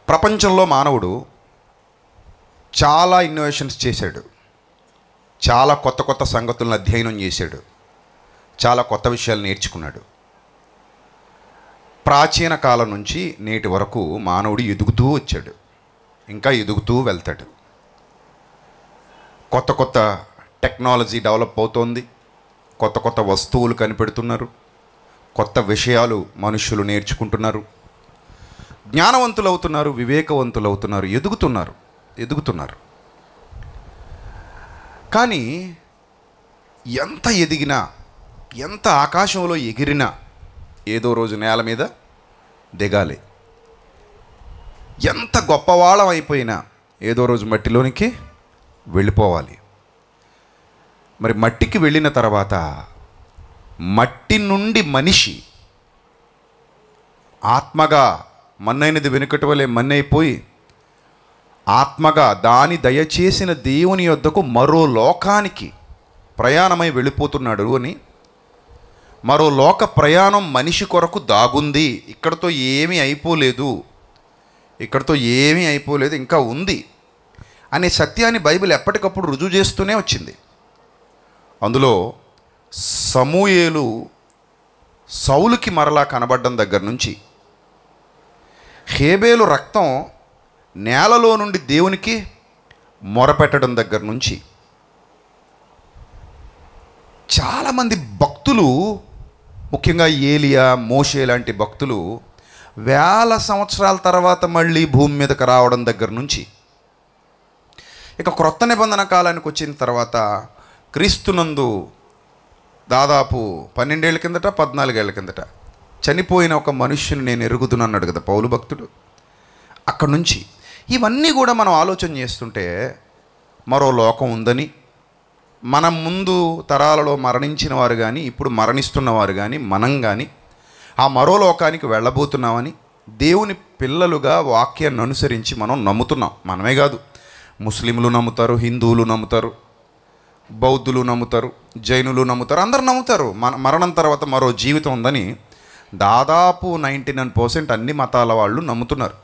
ప్రపంచంలో మానవుడు చాలా ఇన్నోవేషన్స్ చేశాడు చాలా కొత్త కొత్త సంగతులను అధ్యయనం చేశాడు చాలా కొత్త విషయాలు నేర్చుకున్నాడు ప్రాచీన కాలం నుంచి నేటి వరకు మానవుడు ఎదుగుతూ వచ్చాడు ఇంకా ఎదుగుతూ వెళ్తాడు కొత్త కొత్త టెక్నాలజీ డెవలప్ అవుతోంది కొత్త కొత్త వస్తువులు కనిపెడుతున్నారు కొత్త విషయాలు మనుషులు నేర్చుకుంటున్నారు జ్ఞానవంతులు అవుతున్నారు వివేకవంతులు అవుతున్నారు ఎదుగుతున్నారు ఎదుగుతున్నారు కానీ ఎంత ఎదిగినా ఎంత ఆకాశంలో ఎగిరినా ఏదో రోజు నేల మీద దిగాలి ఎంత గొప్పవాళ్ళం అయిపోయినా ఏదో రోజు మట్టిలోనికి వెళ్ళిపోవాలి మరి మట్టికి వెళ్ళిన తర్వాత మట్టి నుండి మనిషి ఆత్మగా మన్నైనది వెనుకటి వలె మన్నైపోయి ఆత్మగా దాని దయచేసిన దేవుని యొద్దకు మరో లోకానికి ప్రయాణమై వెళ్ళిపోతున్నాడు అని మరో లోక ప్రయాణం మనిషి కొరకు దాగుంది ఇక్కడతో ఏమీ అయిపోలేదు ఇక్కడతో ఏమీ అయిపోలేదు ఇంకా ఉంది అనే సత్యాన్ని బైబిల్ ఎప్పటికప్పుడు రుజువు చేస్తూనే వచ్చింది అందులో సమూయేలు సౌలుకి మరలా కనబడ్డం దగ్గర నుంచి హేబేలు రక్తం నేలలో నుండి దేవునికి మొరపెట్టడం దగ్గర నుంచి చాలామంది భక్తులు ముఖ్యంగా ఏలియా మోషే లాంటి భక్తులు వేల సంవత్సరాల తర్వాత మళ్ళీ భూమి మీదకి రావడం దగ్గర నుంచి ఇక క్రొత్త నిబంధన కాలానికి వచ్చిన తర్వాత క్రీస్తునందు దాదాపు పన్నెండేళ్ల కిందట పద్నాలుగేళ్ల కిందట చనిపోయిన ఒక మనుష్యుని నేను ఎరుగుతున్నాడు కదా పౌలు భక్తుడు అక్కడి నుంచి ఇవన్నీ కూడా మనం ఆలోచన చేస్తుంటే మరో లోకం ఉందని మన ముందు తరాలలో మరణించిన వారు కానీ ఇప్పుడు మరణిస్తున్న వారు కానీ మనం కానీ ఆ మరో లోకానికి వెళ్ళబోతున్నామని దేవుని పిల్లలుగా వాక్యాన్ని అనుసరించి మనం నమ్ముతున్నాం మనమే కాదు ముస్లింలు నమ్ముతారు హిందువులు నమ్ముతారు బౌద్ధులు నమ్ముతారు జైనులు నమ్ముతారు అందరు నమ్ముతారు మన మరణం తర్వాత మరో జీవితం ఉందని దాదాపు నైంటీ నైన్ పర్సెంట్ అన్ని మతాల వాళ్ళు నమ్ముతున్నారు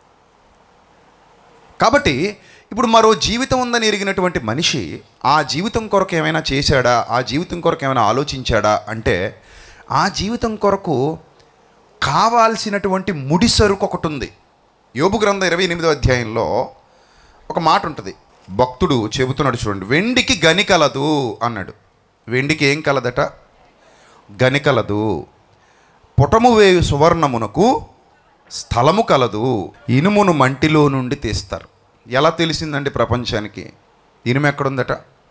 కాబట్టి ఇప్పుడు మరో జీవితం ఉందని ఎరిగినటువంటి మనిషి ఆ జీవితం కొరకు ఏమైనా చేశాడా ఆ జీవితం కొరకు ఏమైనా ఆలోచించాడా అంటే ఆ జీవితం కొరకు కావాల్సినటువంటి ముడి సరుకు ఒకటి ఉంది యోబు గ్రంథం ఇరవై ఎనిమిదో అధ్యాయంలో ఒక మాట ఉంటుంది భక్తుడు చెబుతున్నాడు చూడండి వెండికి గని కలదు అన్నాడు వెండికి ఏం కలదట గని కలదు పుటము వేయు సువర్ణమునకు స్థలము కలదు ఇనుమును మంటిలో నుండి తీస్తారు ఎలా తెలిసిందండి ప్రపంచానికి ఇనుము ఎక్కడుందట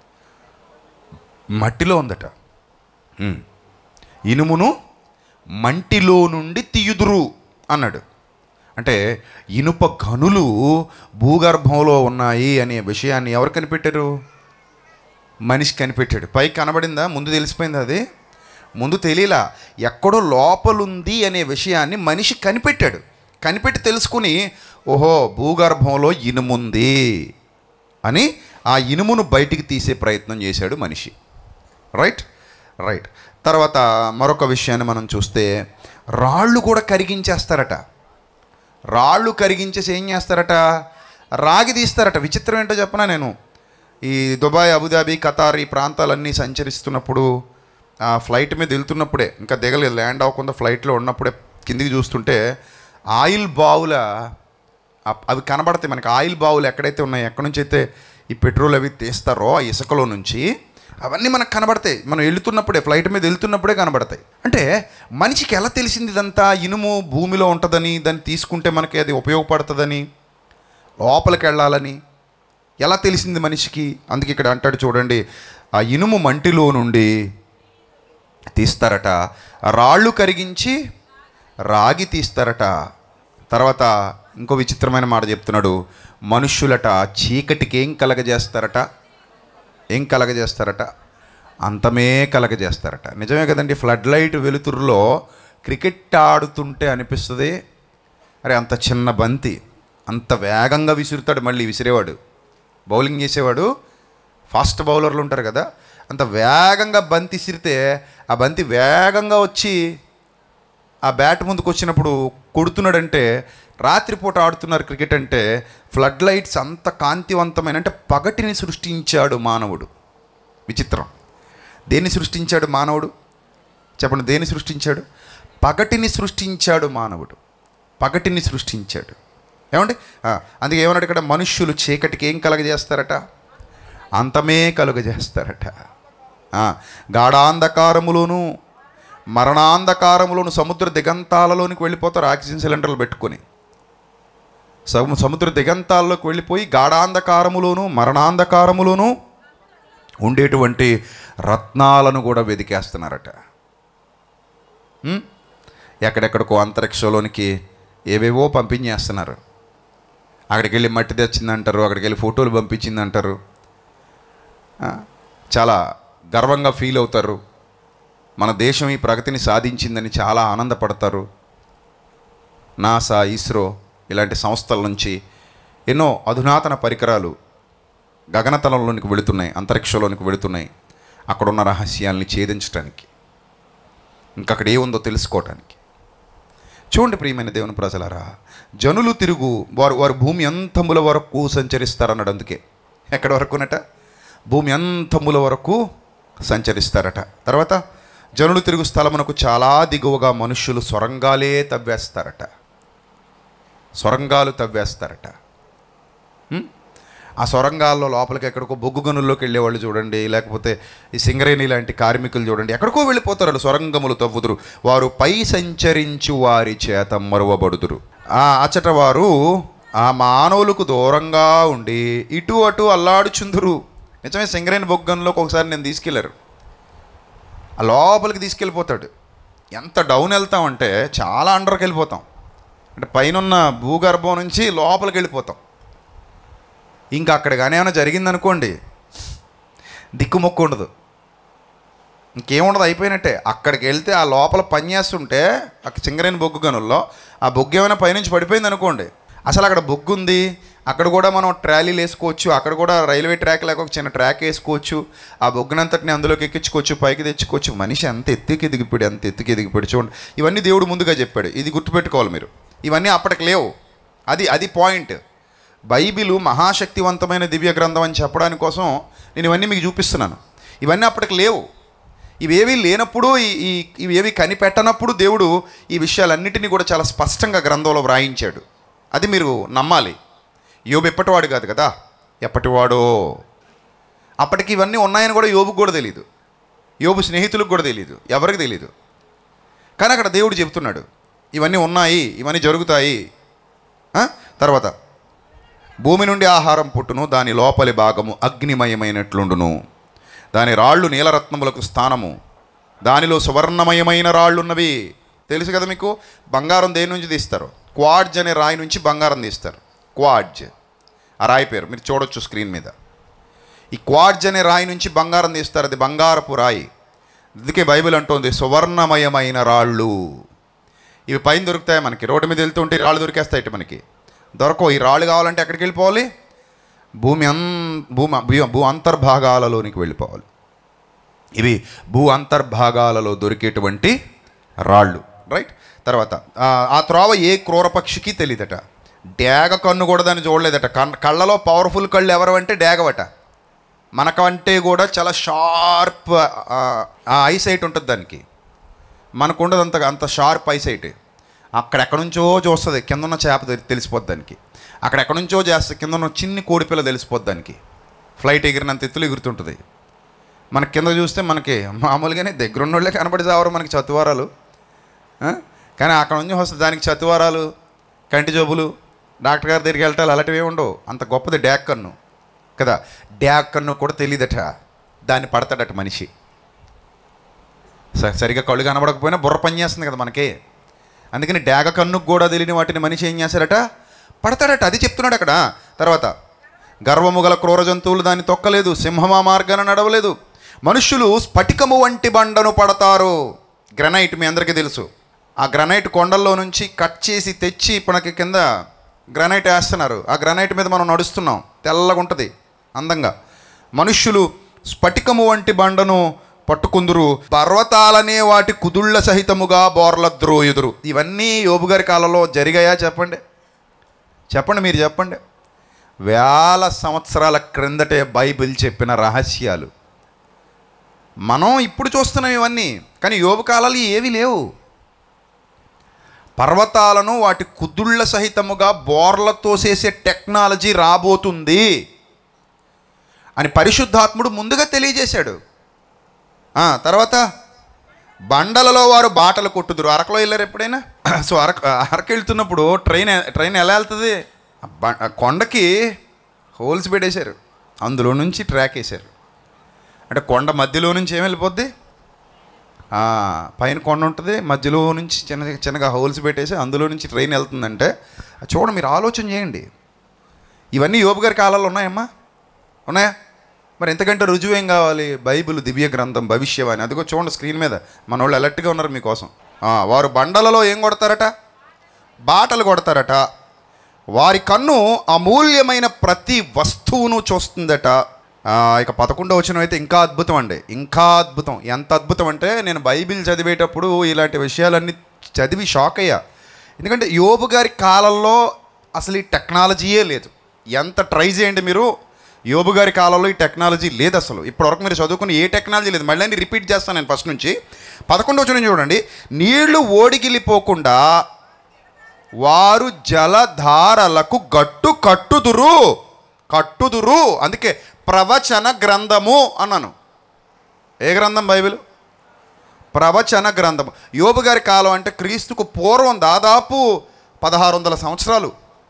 మట్టిలో ఉందట ఉమ్. ఇనుమును మంటిలో నుండి తీయుదురు అన్నాడు అంటే ఇనుప గనులు భూగర్భంలో ఉన్నాయి అనే విషయాన్ని ఎవరు కనిపెట్టారు మనిషి కనిపెట్టాడు పై కనబడిందా ముందు తెలిసిపోయింది అది ముందు తెలియలా ఎక్కడో లోపలుంది అనే విషయాన్ని మనిషి కనిపెట్టాడు కనిపెట్టి తెలుసుకుని ఓహో భూగర్భంలో ఇనుముంది అని ఆ ఇనుమును బయటికి తీసే ప్రయత్నం చేశాడు మనిషి రైట్ రైట్ తర్వాత మరొక విషయాన్ని మనం చూస్తే రాళ్ళు కూడా కరిగించేస్తారట రాళ్ళు కరిగించేసి ఏం చేస్తారట రాగి తీస్తారట విచిత్రం ఏంటో చెప్పనా నేను ఈ దుబాయ్ అబుదాబి ఖతార్ ఈ ప్రాంతాలన్నీ సంచరిస్తున్నప్పుడు ఆ ఫ్లైట్ మీద వెళ్తున్నప్పుడే ఇంకా దిగలేదు ల్యాండ్ అవ్వకుండా ఫ్లైట్లో ఉన్నప్పుడే కిందికి చూస్తుంటే ఆయిల్ బావుల ఆ- అవి కనబడతాయి మనకి ఆయిల్ బావులు ఎక్కడైతే ఉన్నాయో ఎక్కడి నుంచి అయితే ఈ పెట్రోల్ అవి తీస్తారో ఆ ఇసుకలో నుంచి అవన్నీ మనకు కనబడతాయి మనం వెళ్తున్నప్పుడే ఫ్లైట్ మీద వెళ్తున్నప్పుడే కనబడతాయి అంటే మనిషికి ఎలా తెలిసింది ఇదంతా ఇనుము భూమిలో ఉంటుందని దాన్ని తీసుకుంటే మనకి అది ఉపయోగపడుతుందని లోపలికి వెళ్ళాలని ఎలా తెలిసింది మనిషికి అందుకే ఇక్కడ అంటాడు చూడండి ఆ ఇనుము మంటిలో నుండి తీస్తారట రాళ్ళు కరిగించి రాగి తీస్తారట తర్వాత ఇంకో విచిత్రమైన మాట చెప్తున్నాడు మనుష్యులట చీకటికి ఏం కలగజేస్తారట ఏం కలగజేస్తారట అంతమే కలగజేస్తారట నిజమే కదండి ఫ్లడ్ లైట్ వెలుతురులో క్రికెట్ ఆడుతుంటే అనిపిస్తుంది అరే అంత చిన్న బంతి అంత వేగంగా విసురుతాడు మళ్ళీ విసిరేవాడు బౌలింగ్ చేసేవాడు ఫాస్ట్ బౌలర్లు ఉంటారు కదా అంత వేగంగా బంతి విసిరితే ఆ బంతి వేగంగా వచ్చి ఆ బ్యాట్ ముందుకు వచ్చినప్పుడు కొడుతున్నాడంటే రాత్రిపూట ఆడుతున్నారు క్రికెట్ అంటే ఫ్లడ్ లైట్స్ అంత కాంతివంతమైన అంటే పగటిని సృష్టించాడు మానవుడు విచిత్రం దేన్ని సృష్టించాడు మానవుడు చెప్పండి దేన్ని సృష్టించాడు పగటిని సృష్టించాడు మానవుడు పగటిని సృష్టించాడు ఏమండి ఆ, అందుకే ఏమన్నాడు ఇక్కడ మనుష్యులు చీకటికి ఏం కలగజేస్తారట అంతమే కలుగజేస్తారట ఆ, గాఢాంధకారములోను మరణాంధకారములోను సముద్ర దిగంతాలలోనికి వెళ్ళిపోతారు ఆక్సిజన్ సిలిండర్లు పెట్టుకొని సము సముద్ర దిగంతాల్లోకి వెళ్ళిపోయి గాఢాంధకారములోను మరణాంధకారములోను ఉండేటువంటి రత్నాలను కూడా వెదికేస్తున్నారట ఉం? ఎక్కడెక్కడికో అంతరిక్షంలోనికి ఏవేవో పంపించేస్తున్నారు అక్కడికి వెళ్ళి మట్టి తెచ్చిందంటారు అక్కడికి వెళ్ళి ఫోటోలు పంపించిందంటారు ఆ, చాలా గర్వంగా ఫీల్ అవుతారు మన దేశం ఈ ప్రగతిని సాధించిందని చాలా ఆనందపడతారు నాసా ఇస్రో ఇలాంటి సంస్థల నుంచి ఎన్నో అధునాతన పరికరాలు గగనతలంలోనికి వెళుతున్నాయి అంతరిక్షంలోనికి వెళుతున్నాయి అక్కడున్న రహస్యాల్ని ఛేదించడానికి ఇంకా అక్కడ ఏముందో తెలుసుకోవటానికి చూడండి ప్రియమైన దేవుని ప్రజలారా జనులు తిరుగు వారు వారు భూమి అంతముల వరకు సంచరిస్తారన్నాడు అందుకే ఎక్కడి వరకునట భూమి అంతముల వరకు సంచరిస్తారట తర్వాత జనులు తిరుగు స్థలమునకు చాలా దిగువగా మనుష్యులు సొరంగాలే తవ్వేస్తారట సొరంగాలు తవ్వేస్తారట ఉం? ఆ సొరంగాల్లో లోపలికి ఎక్కడికో బొగ్గు గనుల్లోకి వెళ్ళేవాళ్ళు చూడండి లేకపోతే ఈ సింగరేణి లాంటి కార్మికులు చూడండి ఎక్కడికో వెళ్ళిపోతారు వాళ్ళు సొరంగములు తవ్వుదురు వారు పై సంచరించు వారి చేత మరువబడుదురు ఆ అచ్చట వారు ఆ మానవులకు దూరంగా ఉండి ఇటు అటు అల్లాడుచుందురు నిజమే సింగరేణి బొగ్గంలోకి ఒకసారి నేను తీసుకెళ్లారు ఆ లోపలికి తీసుకెళ్ళిపోతాడు ఎంత డౌన్ వెళ్తామంటే చాలా అండర్కి వెళ్ళిపోతాం అంటే పైనున్న భూగర్భం నుంచి లోపలికి వెళ్ళిపోతాం ఇంకా అక్కడ కానీ ఏమైనా జరిగిందనుకోండి దిక్కుమొక్కు ఉండదు ఇంకేముండదు అయిపోయినట్టే అక్కడికి వెళ్తే ఆ లోపల పని చేస్తుంటే అక్కడ చింగరేని బొగ్గు గనుల్లో ఆ బొగ్గు ఏమైనా పైనుంచి పడిపోయింది అనుకోండి అసలు అక్కడ బొగ్గు ఉంది అక్కడ కూడా మనం ట్రాలీలు వేసుకోవచ్చు అక్కడ కూడా రైల్వే ట్రాక్ లేక ఒక చిన్న ట్రాక్ వేసుకోవచ్చు ఆ బొగ్గునంతటిని అందులోకి ఎక్కించుకోవచ్చు పైకి తెచ్చుకోవచ్చు మనిషి అంత ఎత్తుకి ఎదిగిపోయాడు అంత ఎత్తుకి ఎదిగిపోయాడు చూడండి ఇవన్నీ దేవుడు ముందుగా చెప్పాడు ఇది గుర్తుపెట్టుకోవాలి మీరు ఇవన్నీ అప్పటికి లేవు అది అది పాయింట్ బైబిలు మహాశక్తివంతమైన దివ్య గ్రంథం అని చెప్పడానికి కోసం నేను ఇవన్నీ మీకు చూపిస్తున్నాను ఇవన్నీ అప్పటికి లేవు ఇవేవి లేనప్పుడు ఈ- ఈ ఇవేవి కనిపెట్టనప్పుడు దేవుడు ఈ విషయాలన్నిటినీ కూడా చాలా స్పష్టంగా గ్రంథంలో వ్రాయించాడు అది మీరు నమ్మాలి యోబు ఎప్పటివాడు కాదు కదా ఎప్పటివాడో అప్పటికి ఇవన్నీ ఉన్నాయని కూడా యోబుకు కూడా తెలియదు యోబు స్నేహితులకు కూడా తెలియదు ఎవరికి తెలియదు కానీ అక్కడ దేవుడు చెబుతున్నాడు ఇవన్నీ ఉన్నాయి ఇవన్నీ జరుగుతాయి ఆ? తర్వాత భూమి నుండి ఆహారం పుట్టును దాని లోపలి భాగము అగ్నిమయమైనట్లుండును దాని రాళ్ళు నీలరత్నములకు స్థానము దానిలో సువర్ణమయమైన రాళ్ళున్నవి తెలుసు కదా మీకు బంగారం దేని నుంచి తీస్తారు క్వాడ్జ్ అనే రాయి నుంచి బంగారం తీస్తారు క్వాడ్జ్ ఆ రాయి పేరు మీరు చూడొచ్చు స్క్రీన్ మీద ఈ క్వాడ్జ్ అనే రాయి నుంచి బంగారం తీస్తారు అది బంగారపు రాయి అందుకే బైబిల్ అంటోంది సువర్ణమయమైన రాళ్ళు ఇవి పైన దొరుకుతాయి మనకి రోడ్డు మీద వెళ్తుంటే రాళ్ళు దొరికేస్తాయి ఇటు మనకి దొరకవు ఈ రాళ్ళు కావాలంటే ఎక్కడికి వెళ్ళిపోవాలి భూమి అన్ భూమి భూ- భూ అంతర్భాగాలలోనికి వెళ్ళిపోవాలి ఇవి భూ అంతర్భాగాలలో దొరికేటువంటి రాళ్ళు రైట్ తర్వాత ఆ, ఆ త్రోవ ఏ క్రూర పక్షికి తెలియదట డేగ కన్ను కూడా దాన్ని చూడలేదట కన్ కళ్ళలో పవర్ఫుల్ కళ్ళు ఎవరు అంటే డేగవట మనకంటే కూడా చాలా షార్ప్ ఆ ఐసైట్ ఉంటుంది దానికి మనకు ఉండదు అంత అంత షార్ప్ ఐసైట్ అక్కడెక్కడ నుంచో చూస్తుంది కింద ఉన్న చేప తెలి- తెలిసిపోద్ది దానికి అక్కడెక్కడ నుంచో చేస్తుంది కింద ఉన్న చిన్ని కోడిపిల్ల తెలిసిపోద్ది దానికి ఫ్లైట్ ఎగిరినంత ఎత్తులు ఎగురుతుంటుంది మనకి కింద చూస్తే మనకి మామూలుగానే దగ్గరున్న వాళ్ళే కనబడి చావరు మనకి చతువారాలు ఆ? కానీ అక్కడ నుంచి వస్తుంది దానికి చతువారాలు కంటి జబ్బులు డాక్టర్ గారి దగ్గరికి వెళ్ళటాలు అలాంటివి ఏమి ఉండవు అంత గొప్పది డ్యాక్ కన్ను కదా డ్యాక్ కన్ను కూడా తెలియదట దాన్ని పడతాడట మనిషి స- సరిగా కళ్ళు కనబడకపోయినా బుర్ర పని చేస్తుంది కదా మనకి అందుకని డాగ కన్నుకు కూడా తెలియని వాటిని మనిషి ఏం చేశాడట పడతాడట అది చెప్తున్నాడు అక్కడ తర్వాత గర్వము గల క్రూర జంతువులు దాన్ని తొక్కలేదు సింహమా మార్గాన నడవలేదు మనుష్యులు స్ఫటికము వంటి బండను పడతారు గ్రనైట్ మీ అందరికీ తెలుసు ఆ గ్రనైట్ కొండల్లో నుంచి కట్ చేసి తెచ్చి మనకి కింద గ్రనైట్ వేస్తున్నారు ఆ గ్రనైట్ మీద మనం నడుస్తున్నాం తెల్లగా ఉంటుంది అందంగా మనుష్యులు స్ఫటికము వంటి బండను పట్టుకుందురు పర్వతాలనే వాటి కుదుళ్ళ సహితముగా బోర్ల ద్రోయుదురు ఇవన్నీ యోబు గారి కాలంలో జరిగాయా చెప్పండి చెప్పండి మీరు చెప్పండి వేల సంవత్సరాల క్రిందటే బైబిల్ చెప్పిన రహస్యాలు మనం ఇప్పుడు చూస్తున్నాం ఇవన్నీ కానీ యోబు కాలాలు ఏవి లేవు పర్వతాలను వాటి కుదుళ్ళ సహితముగా బోర్లతో చేసే టెక్నాలజీ రాబోతుంది అని పరిశుద్ధాత్ముడు ముందుగా తెలియజేశాడు ఆ, తర్వాత బండలలో వారు బాటలు కొట్టుదురు అరకులో వెళ్ళారు ఎప్పుడైనా సో అరకు అరకు వెళ్తున్నప్పుడు ట్రైన్ ట్రైన్ ఎలా వెళ్తుంది ఆ బ- ఆ కొండకి హోల్స్ పెట్టేశారు అందులో నుంచి ట్రాక్ వేశారు అంటే కొండ మధ్యలో నుంచి ఏం వెళ్ళిపోద్ది ఆ, పైన కొండ ఉంటుంది మధ్యలో నుంచి చిన్న చిన్నగా హోల్స్ పెట్టేసి అందులో నుంచి ట్రైన్ వెళ్తుందంటే అది చూడండి మీరు ఆలోచన చేయండి ఇవన్నీ యోబు గారి కాలాల్లో ఉన్నాయమ్మా ఉన్నాయా మరి ఎంతకంటే రుజువు ఏం కావాలి బైబిల్ దివ్య గ్రంథం భవిష్యవాణి అదిగో చూడండి స్క్రీన్ మీద మన వాళ్ళు అలర్ట్గా ఉన్నారు మీకోసం ఆ, వారు బండలలో ఏం కొడతారట బాటలు కొడతారట వారి కన్ను అమూల్యమైన ప్రతి వస్తువును చూస్తుందట ఆ, ఇక పదకొండవ వచనం అయితే ఇంకా అద్భుతం అండి ఇంకా అద్భుతం ఎంత అద్భుతం అంటే నేను బైబిల్ చదివేటప్పుడు ఇలాంటి విషయాలన్నీ చదివి షాక్ అయ్యా ఎందుకంటే యోబు గారి కాలంలో అసలు ఈ టెక్నాలజీయే లేదు ఎంత ట్రై చేయండి మీరు యోబు గారి కాలంలో ఈ టెక్నాలజీ లేదు అసలు ఇప్పటివరకు మీరు చదువుకుని ఏ టెక్నాలజీ లేదు మళ్ళీ అన్ని రిపీట్ చేస్తాను నేను ఫస్ట్ నుంచి పదకొండవ వచనం చూడండి నీళ్లు ఓడిగిలిపోకుండా వారు జలధారలకు గట్టు కట్టుదురు కట్టుదురు అందుకే ప్రవచన గ్రంథము అన్నాను ఏ గ్రంథం బైబిల్ ప్రవచన గ్రంథము యోబు గారి కాలం అంటే క్రీస్తుకు పూర్వం దాదాపు పదహారు వందల సంవత్సరాలు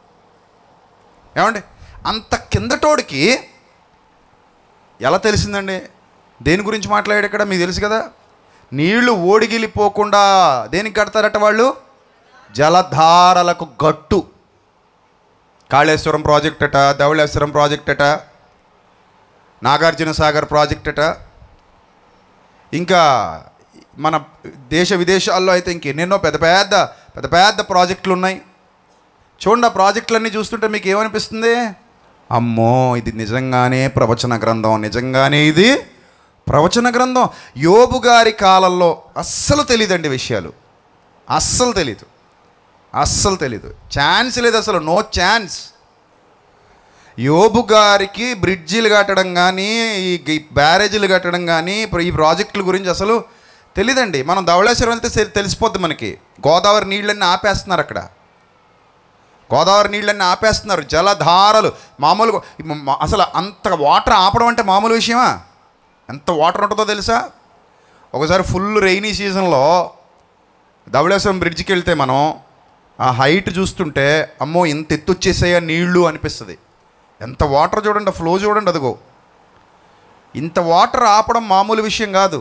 ఏమండి అంత కిందటోడికి ఎలా తెలిసిందండి దేని గురించి మాట్లాడాడు ఇక్కడ మీకు తెలుసు కదా నీళ్లు ఓడిగిలిపోకుండా దేనికి కడతారట వాళ్ళు జలధారలకు గట్టు కాళేశ్వరం ప్రాజెక్ట్ అట ధవళేశ్వరం ప్రాజెక్ట్ అట నాగార్జున సాగర్ ప్రాజెక్ట్ అట ఇంకా మన దేశ విదేశాల్లో అయితే ఇంకెన్నెన్నో పెద్ద పెద్ద పెద్ద పెద్ద ప్రాజెక్టులు ఉన్నాయి చూడండి ఆ ప్రాజెక్టులన్నీ చూస్తుంటే మీకు ఏమనిపిస్తుంది అమ్మో ఇది నిజంగానే ప్రవచన గ్రంథం నిజంగానే ఇది ప్రవచన గ్రంథం యోబు గారి కాలంలో అస్సలు తెలియదండి విషయాలు అస్సలు తెలీదు అస్సలు తెలీదు ఛాన్స్ లేదు అసలు నో ఛాన్స్ యోబు గారికి బ్రిడ్జిలు కట్టడం కానీ ఈ ఈ బ్యారేజీలు కట్టడం కానీ ఇప్పుడు ఈ ప్రాజెక్టుల గురించి అసలు తెలియదండి మనం ధవళేశ్వరం వెళ్తే తె- తెలిసిపోద్ది మనకి గోదావరి నీళ్ళన్నీ ఆపేస్తున్నారు అక్కడ గోదావరి నీళ్ళన్నీ ఆపేస్తున్నారు జలధారలు మామూలుగా మ- మ- అసలు అంత వాటర్ ఆపడం అంటే మామూలు విషయమా ఎంత వాటర్ ఉంటుందో తెలుసా ఒకసారి ఫుల్ రెయినీ సీజన్లో ధవళేశ్వరం బ్రిడ్జికి వెళ్తే మనం ఆ హైట్ చూస్తుంటే అమ్మో ఇంత ఎత్తు వచ్చేసాయా నీళ్లు అనిపిస్తుంది ఎంత వాటర్ చూడండి ఫ్లో చూడండి అదిగో ఇంత వాటర్ ఆపడం మామూలు విషయం కాదు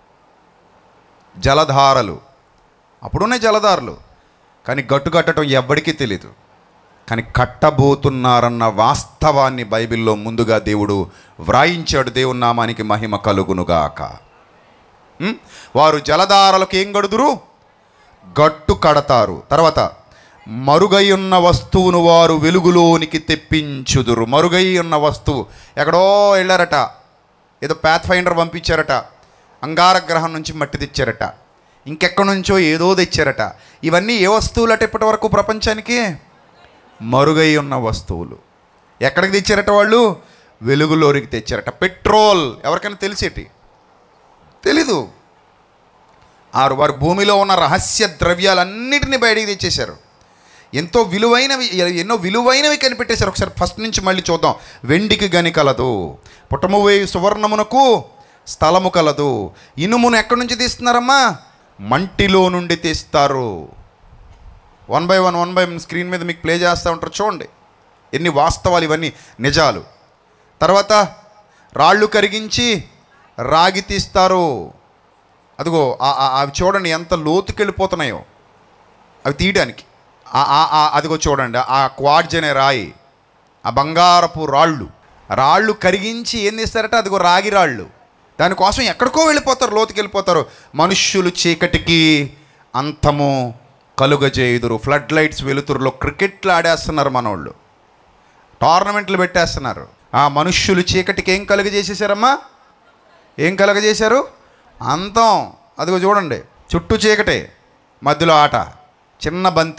జలధారలు అప్పుడున్నాయి జలధారలు కానీ గట్టు కట్టడం ఎవ్వడికి తెలీదు కానీ కట్టబోతున్నారన్న వాస్తవాన్ని బైబిల్లో ముందుగా దేవుడు వ్రాయించాడు దేవుని నామానికి మహిమ కలుగునుగాక ఉం? వారు జలధారలకు ఏం గడుదురు గట్టు కడతారు తర్వాత మరుగై ఉన్న వస్తువును వారు వెలుగులోనికి తెప్పించుదురు మరుగై ఉన్న వస్తువు ఎక్కడో వెళ్ళారట ఏదో ప్యాత్ ఫైండర్ పంపించారట అంగారగ్రహం నుంచి మట్టి తెచ్చారట ఇంకెక్కడి నుంచో ఏదో తెచ్చారట ఇవన్నీ ఏ వస్తువులట ఇప్పటి వరకు ప్రపంచానికి మరుగై ఉన్న వస్తువులు ఎక్కడికి తెచ్చారట వాళ్ళు వెలుగులోనికి తెచ్చారట పెట్రోల్ ఎవరికైనా తెలిసేటి తెలీదు ఆరు వారు భూమిలో ఉన్న రహస్య ద్రవ్యాలన్నిటిని బయటికి తెచ్చేశారు ఎంతో విలువైనవి ఎన్నో విలువైనవి కనిపెట్టేశారు ఒకసారి ఫస్ట్ నుంచి మళ్ళీ చూద్దాం వెండికి గని కలదు పుట్టమువేయు సువర్ణమునకు స్థలము కలదు ఇనుమును ఎక్కడి నుంచి తీస్తున్నారమ్మా మంటిలో నుండి తీస్తారు one by one one by one screen మీద మీకు ప్లే చేస్తూ ఉంటారు చూడండి ఎన్ని వాస్తవాలు ఇవన్నీ నిజాలు తర్వాత రాళ్ళు కరిగించి రాగి తీస్తారు అదిగో ఆ- ఆ- అవి చూడండి ఎంత లోతుకెళ్ళిపోతున్నాయో అవి తీయడానికి ఆ- ఆ- ఆ- అదిగో చూడండి ఆ క్వాడ్జ్ అనే రాయి ఆ బంగారపు రాళ్ళు రాళ్ళు కరిగించి ఏం తీస్తారట అదిగో రాగి రాళ్ళు దానికోసం ఎక్కడికో వెళ్ళిపోతారు లోతుకి వెళ్ళిపోతారు మనుష్యులు చీకటికి అంతము కలుగజేయుదురు ఫ్లడ్ లైట్స్ వెలుతురులో క్రికెట్లు ఆడేస్తున్నారు మనోళ్ళు టోర్నమెంట్లు పెట్టేస్తున్నారు ఆ మనుష్యులు చీకటికి ఏం కలుగజేసేసారమ్మా ఏం కలగజేశారు అంతం అదిగో చూడండి చుట్టూ చీకటే మధ్యలో ఆట చిన్న బంతి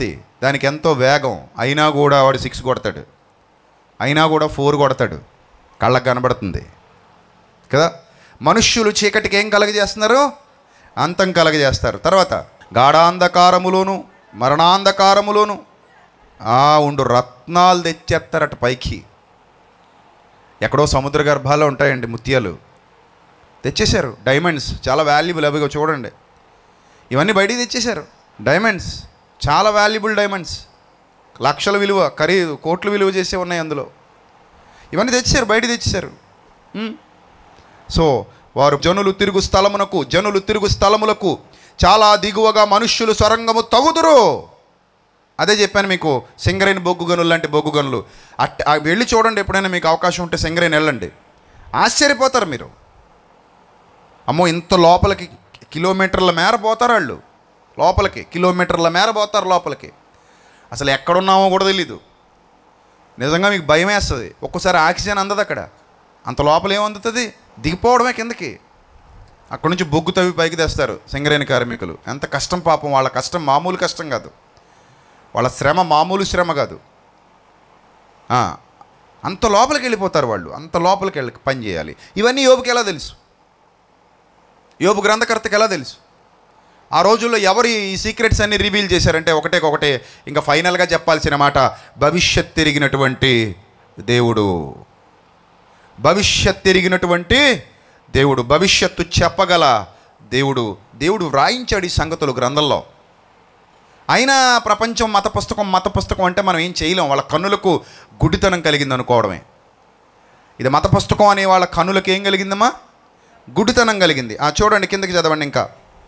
దానికి ఎంతో వేగం అయినా కూడా వాడు సిక్స్ కొడతాడు అయినా కూడా ఫోర్ కొడతాడు కళ్ళకు కనబడుతుంది కదా మనుష్యులు చీకటికి ఏం కలగజేస్తున్నారు అంతం కలగజేస్తారు తర్వాత గాఢాంధకారములోను మరణాంధకారములోను ఆ ఉండు రత్నాలు తెచ్చేస్తారట పైకి ఎక్కడో సముద్ర గర్భాల్లో ఉంటాయండి ముత్యాలు తెచ్చేశారు డైమండ్స్ చాలా వాల్యుబుల్ అవి చూడండి ఇవన్నీ బయటికి తెచ్చేశారు డైమండ్స్ చాలా వాల్యుబుల్ డైమండ్స్ లక్షల విలువ ఖరీదు కోట్ల విలువ చేసే ఉన్నాయి అందులో ఇవన్నీ తెచ్చారు బయట తెచ్చేశారు ఉమ్. సో వారు జనులు తిరుగు స్థలమునకు జనులు తిరుగు స్థలములకు చాలా దిగువగా మనుష్యులు సొరంగము తగుదురు అదే చెప్పాను మీకు సింగరేణి బొగ్గు గనులు లాంటి బొగ్గు గనులు అట్ ఆ వెళ్ళి చూడండి ఎప్పుడైనా మీకు అవకాశం ఉంటే సింగరేణి వెళ్ళండి ఆశ్చర్యపోతారు మీరు అమ్మో ఇంత లోపలికి కిలోమీటర్ల మేర పోతారు వాళ్ళు లోపలికి కిలోమీటర్ల మేర పోతారు లోపలికి అసలు ఎక్కడున్నామో కూడా తెలీదు నిజంగా మీకు భయం వేస్తుంది ఒక్కోసారి ఆక్సిజన్ అందదు అక్కడ అంత లోపల ఏమందుతుంది దిగిపోవడమే కిందకి అక్కడ నుంచి బొగ్గు తవ్వి పైకి తెస్తారు సింగరేణి కార్మికులు ఎంత కష్టం పాపం వాళ్ళ కష్టం మామూలు కష్టం కాదు వాళ్ళ శ్రమ మామూలు శ్రమ కాదు ఆ, అంత లోపలికి వెళ్ళిపోతారు వాళ్ళు అంత లోపలికి వెళ్ళి పని చేయాలి ఇవన్నీ యోబుకి ఎలా తెలుసు యోబు గ్రంథకర్తకి ఎలా తెలుసు ఆ రోజుల్లో ఎవరు ఈ సీక్రెట్స్ అన్ని రివీల్ చేశారంటే ఒకటే ఒకటే ఇంకా ఫైనల్గా చెప్పాల్సిన మాట భవిష్యత్ తిరిగినటువంటి దేవుడు భవిష్యత్ తిరిగినటువంటి దేవుడు భవిష్యత్తు చెప్పగల దేవుడు దేవుడు వ్రాయించాడు ఈ సంగతులు గ్రంథంలో అయినా ప్రపంచం మత పుస్తకం మత పుస్తకం అంటే మనం ఏం చేయలేం వాళ్ళ కన్నులకు గుడ్డితనం కలిగింది అనుకోవడమే ఇది మత పుస్తకం అనే వాళ్ళ కన్నులకు ఏం కలిగిందమ్మా గుడ్డితనం కలిగింది ఆ చూడండి కిందకి చదవండి ఇంకా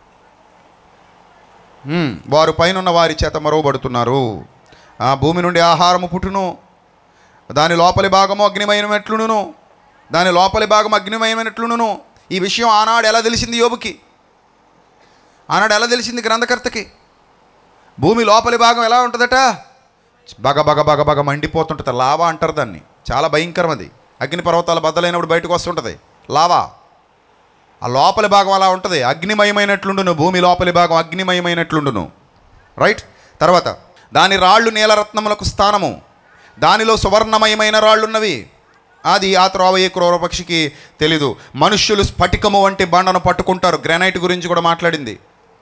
ఉమ్, వారు పైనున్న వారి చేత మరోబడుతున్నారు ఆ భూమి నుండి ఆహారము పుట్టును దాని లోపలి భాగము అగ్నిమయమైనట్లును దాని లోపలి భాగం అగ్నిమయమైనట్లును ఈ విషయం ఆనాడు ఎలా తెలిసింది యోబుకి ఆనాడు ఎలా తెలిసింది గ్రంథకర్తకి భూమి లోపలి భాగం ఎలా ఉంటుందట బగ బగ బగ బగ మండిపోతుంటుంది లావా అంటారు దాన్ని చాలా భయంకరం అది అగ్ని పర్వతాలు బద్దలైనప్పుడు బయటకు వస్తుంటుంది లావా ఆ లోపలి భాగం అలా ఉంటుంది అగ్నిమయమైనట్లుండును భూమి లోపలి భాగం అగ్నిమయమైనట్లుండును రైట్ తర్వాత దాని రాళ్ళు నీలరత్నములకు స్థానము దానిలో సువర్ణమయమైన రాళ్ళున్నవి అది ఆ త్రోవ ఏ క్రూర పక్షికి తెలీదు మనుష్యులు స్ఫటికము వంటి బండను పట్టుకుంటారు గ్రానైట్ గురించి కూడా మాట్లాడింది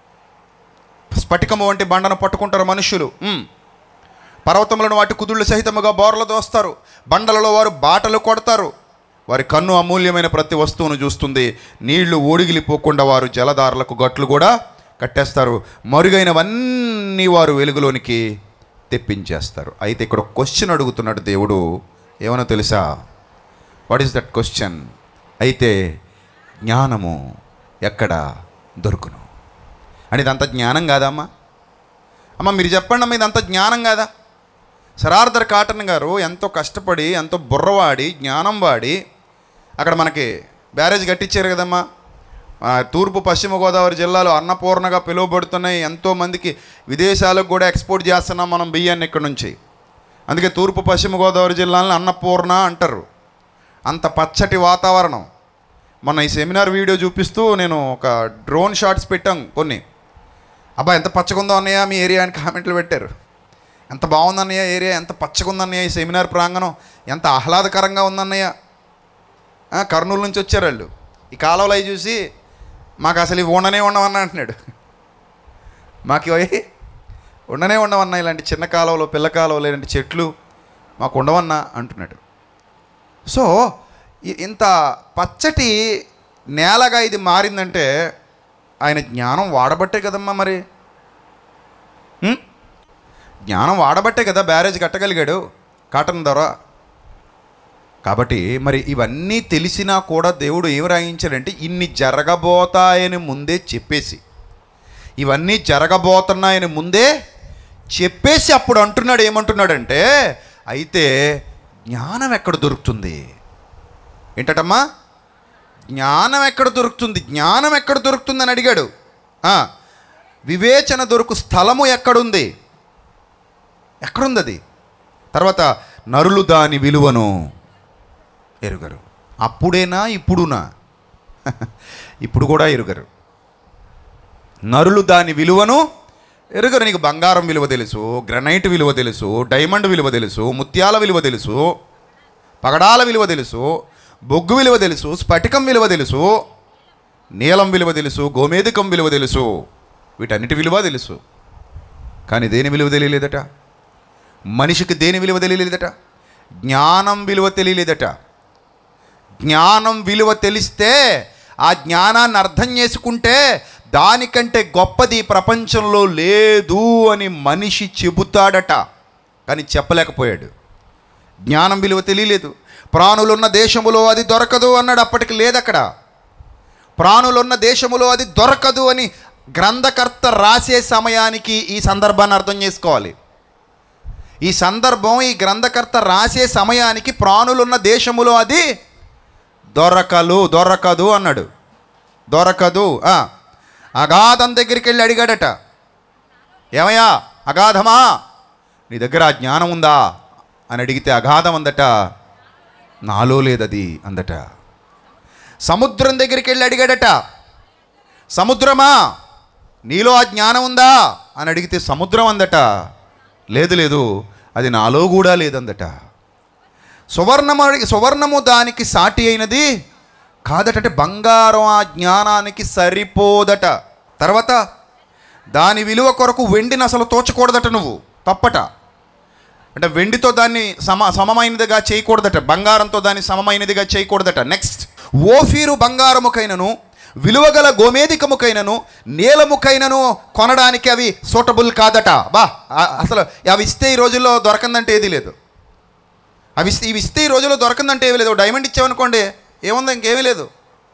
స్ఫటికము వంటి బండను పట్టుకుంటారు మనుష్యులు ఉమ్. పర్వతములను వాటి కుదుళ్ళు సహితముగా బోర్లు దోస్తారు బండలలో వారు బాటలు కొడతారు వారి కన్ను అమూల్యమైన ప్రతి వస్తువును చూస్తుంది నీళ్లు ఓడిగిలిపోకుండా వారు జలధారలకు గట్లు కూడా కట్టేస్తారు మరుగైనవన్నీ వారు వెలుగులోనికి తెప్పించేస్తారు అయితే ఇక్కడ ఒక క్వశ్చన్ అడుగుతున్నాడు దేవుడు ఏమనో తెలుసా వాట్ ఈస్ దట్ క్వశ్చన్ అయితే జ్ఞానము ఎక్కడ దొరుకును అని ఇదంతా జ్ఞానం కాదమ్మా అమ్మ మీరు చెప్పండి అమ్మ ఇదంతా జ్ఞానం కాదా సరార్దర్ కాటన్ గారు ఎంతో కష్టపడి ఎంతో బుర్రవాడి జ్ఞానం వాడి అక్కడ మనకి బ్యారేజ్ కట్టించారు కదమ్మా ఆ, తూర్పు పశ్చిమ గోదావరి జిల్లాలో అన్నపూర్ణగా పిలువబడుతున్నాయి ఎంతోమందికి విదేశాలకు కూడా ఎక్స్పోర్ట్ చేస్తున్నాం మనం బియ్యాన్ని ఇక్కడ నుంచి అందుకే తూర్పు పశ్చిమ గోదావరి జిల్లాలను అన్నపూర్ణ అంటారు అంత పచ్చటి వాతావరణం మొన్న ఈ సెమినార్ వీడియో చూపిస్తూ నేను ఒక డ్రోన్ షాట్స్ పెట్టాం కొన్ని అబ్బా ఎంత పచ్చగుందో అన్నయ్య మీ ఏరియా అని కామెంట్లు పెట్టారు ఎంత బాగుందన్నయ్య ఏరియా ఎంత పచ్చగుందన్నయ్య ఈ సెమినార్ ప్రాంగణం ఎంత ఆహ్లాదకరంగా ఉందన్నయ్య ఆ, కర్నూలు నుంచి వచ్చారు వాళ్ళు ఈ కాలువలు అవి చూసి మాకు అసలు ఇవి ఉండనే ఉండవన్నా అంటున్నాడు మాకు ఇవి ఉండనే ఉండవన్నా ఇలాంటి చిన్న కాలువలు పిల్ల కాలువలు ఇలాంటి చెట్లు మాకు ఉండవన్నా అంటున్నాడు సో ఇ- ఇంత పచ్చటి నేలగా ఇది మారిందంటే ఆయన జ్ఞానం వాడబట్టే కదమ్మా మరి ఉం? జ్ఞానం వాడబట్టే కదా బ్యారేజ్ కట్టగలిగాడు కాటన్ ద్వారా కాబట్టి మరి ఇవన్నీ తెలిసినా కూడా దేవుడు ఏమి రాయించాడంటే ఇన్ని జరగబోతాయని ముందే చెప్పేసి ఇవన్నీ జరగబోతున్నాయని ముందే చెప్పేసి అప్పుడు అంటున్నాడు ఏమంటున్నాడంటే అయితే జ్ఞానం ఎక్కడ దొరుకుతుంది ఏంటటమ్మా జ్ఞానం ఎక్కడ దొరుకుతుంది జ్ఞానం ఎక్కడ దొరుకుతుంది అని అడిగాడు ఆ, వివేచన దొరుకు స్థలము ఎక్కడుంది ఎక్కడుంది అది తర్వాత నరులు దాని విలువను ఎరుగరు అప్పుడేనా ఇప్పుడునా ఇప్పుడు కూడా ఎరుగరు నరులు దాని విలువను ఎరుగరు నీకు బంగారం విలువ తెలుసు గ్రనైట్ విలువ తెలుసు డైమండ్ విలువ తెలుసు ముత్యాల విలువ తెలుసు పగడాల విలువ తెలుసు బొగ్గు విలువ తెలుసు స్ఫటికం విలువ తెలుసు నీలం విలువ తెలుసు గోమేధికం విలువ తెలుసు వీటన్నిటి విలువ తెలుసు కానీ దేని విలువ తెలియలేదట మనిషికి దేని విలువ తెలియలేదట జ్ఞానం విలువ తెలియలేదట జ్ఞానం విలువ తెలిస్తే ఆ జ్ఞానాన్ని అర్థం చేసుకుంటే దానికంటే గొప్పది ఈ ప్రపంచంలో లేదు అని మనిషి చెబుతాడట కానీ చెప్పలేకపోయాడు జ్ఞానం విలువ తెలియలేదు ప్రాణులున్న దేశములో అది దొరకదు అన్నాడు అప్పటికి లేదక్కడ ప్రాణులున్న దేశములో అది దొరకదు అని గ్రంథకర్త రాసే సమయానికి ఈ సందర్భాన్ని అర్థం చేసుకోవాలి ఈ సందర్భం ఈ గ్రంథకర్త రాసే సమయానికి ప్రాణులున్న దేశములో అది దొరకలు దొరకదు అన్నాడు దొరకదు ఆ. అగాధం దగ్గరికి వెళ్ళి అడిగాడట ఏమయ్యా అగాధమా నీ దగ్గర ఆ జ్ఞానం ఉందా అని అడిగితే అగాధం అందట నాలో లేదది అందట సముద్రం దగ్గరికి వెళ్ళి అడిగాడట సముద్రమా నీలో ఆ జ్ఞానం ఉందా అని అడిగితే సముద్రం అందట లేదు లేదు అది నాలో కూడా లేదందట సువర్ణము సువర్ణము దానికి సాటి అయినది కాదట అంటే బంగారం ఆ జ్ఞానానికి సరిపోదట తర్వాత దాని విలువ కొరకు వెండిని అసలు తోచకూడదట నువ్వు తప్పట అంటే వెండితో దాన్ని సమ సమమైనదిగా చేయకూడదట బంగారంతో దాన్ని సమమైనదిగా చేయకూడదట నెక్స్ట్ ఓఫీరు బంగారముకైనను విలువగల గోమేధికముకైనను నీలముకైనను కొనడానికి అవి సూటబుల్ కాదట బా ఆ- అసలు అవి ఇస్తే ఈ రోజుల్లో దొరకందంటే ఏది లేదు అవి ఇస్తే ఇవి ఇస్తే ఈ రోజుల్లో దొరకందంటే ఏమీ లేదు డైమండ్ ఇచ్చామనుకోండి ఏముంది ఇంకేమీ లేదు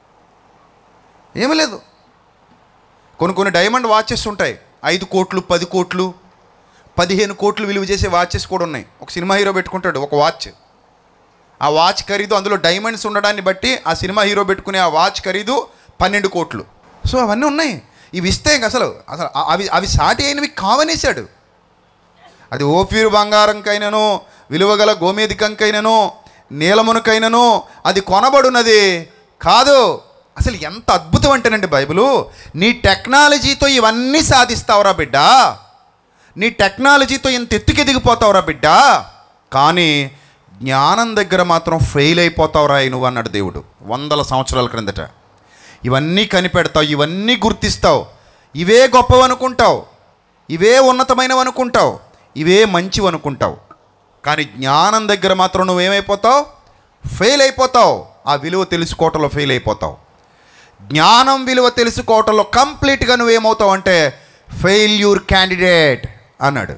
ఏమీ లేదు కొన్ని కొన్ని డైమండ్ వాచెస్ ఉంటాయి ఐదు కోట్లు పది కోట్లు పదిహేను కోట్లు విలువ చేసే వాచెస్ కూడా ఉన్నాయి ఒక సినిమా హీరో పెట్టుకుంటాడు ఒక వాచ్ ఆ వాచ్ ఖరీదు అందులో డైమండ్స్ ఉండడాన్ని బట్టి ఆ సినిమా హీరో పెట్టుకునే ఆ వాచ్ ఖరీదు పన్నెండు కోట్లు సో అవన్నీ ఉన్నాయి ఇవి ఇస్తే ఇంక అసలు అసలు అ- అవి అవి సాటి అయినవి కావనేశాడు అది ఓఫీరు బంగారంకైనను విలువగల గోమేధికంకైనను నీలమునకైనను అది కొనబడున్నది కాదు అసలు ఎంత అద్భుతం అంటేనండి బైబిలు నీ టెక్నాలజీతో ఇవన్నీ సాధిస్తావురా బిడ్డ నీ టెక్నాలజీతో ఇంత ఎత్తుకెదిగిపోతావురా బిడ్డ కానీ జ్ఞానం దగ్గర మాత్రం ఫెయిల్ అయిపోతావురా నువ్వు అన్నాడు దేవుడు వందల సంవత్సరాల క్రిందట ఇవన్నీ కనిపెడతావు ఇవన్నీ గుర్తిస్తావు ఇవే గొప్పవనుకుంటావు ఇవే ఉన్నతమైనవి అనుకుంటావు ఇవే మంచివి అనుకుంటావు కానీ జ్ఞానం దగ్గర మాత్రం నువ్వేమైపోతావు ఫెయిల్ అయిపోతావు ఆ విలువ తెలుసుకోవటంలో ఫెయిల్ అయిపోతావు జ్ఞానం విలువ తెలుసుకోవటంలో కంప్లీట్గా నువ్వేమవుతావు అంటే ఫెయిల్యూర్ క్యాండిడేట్ అన్నాడు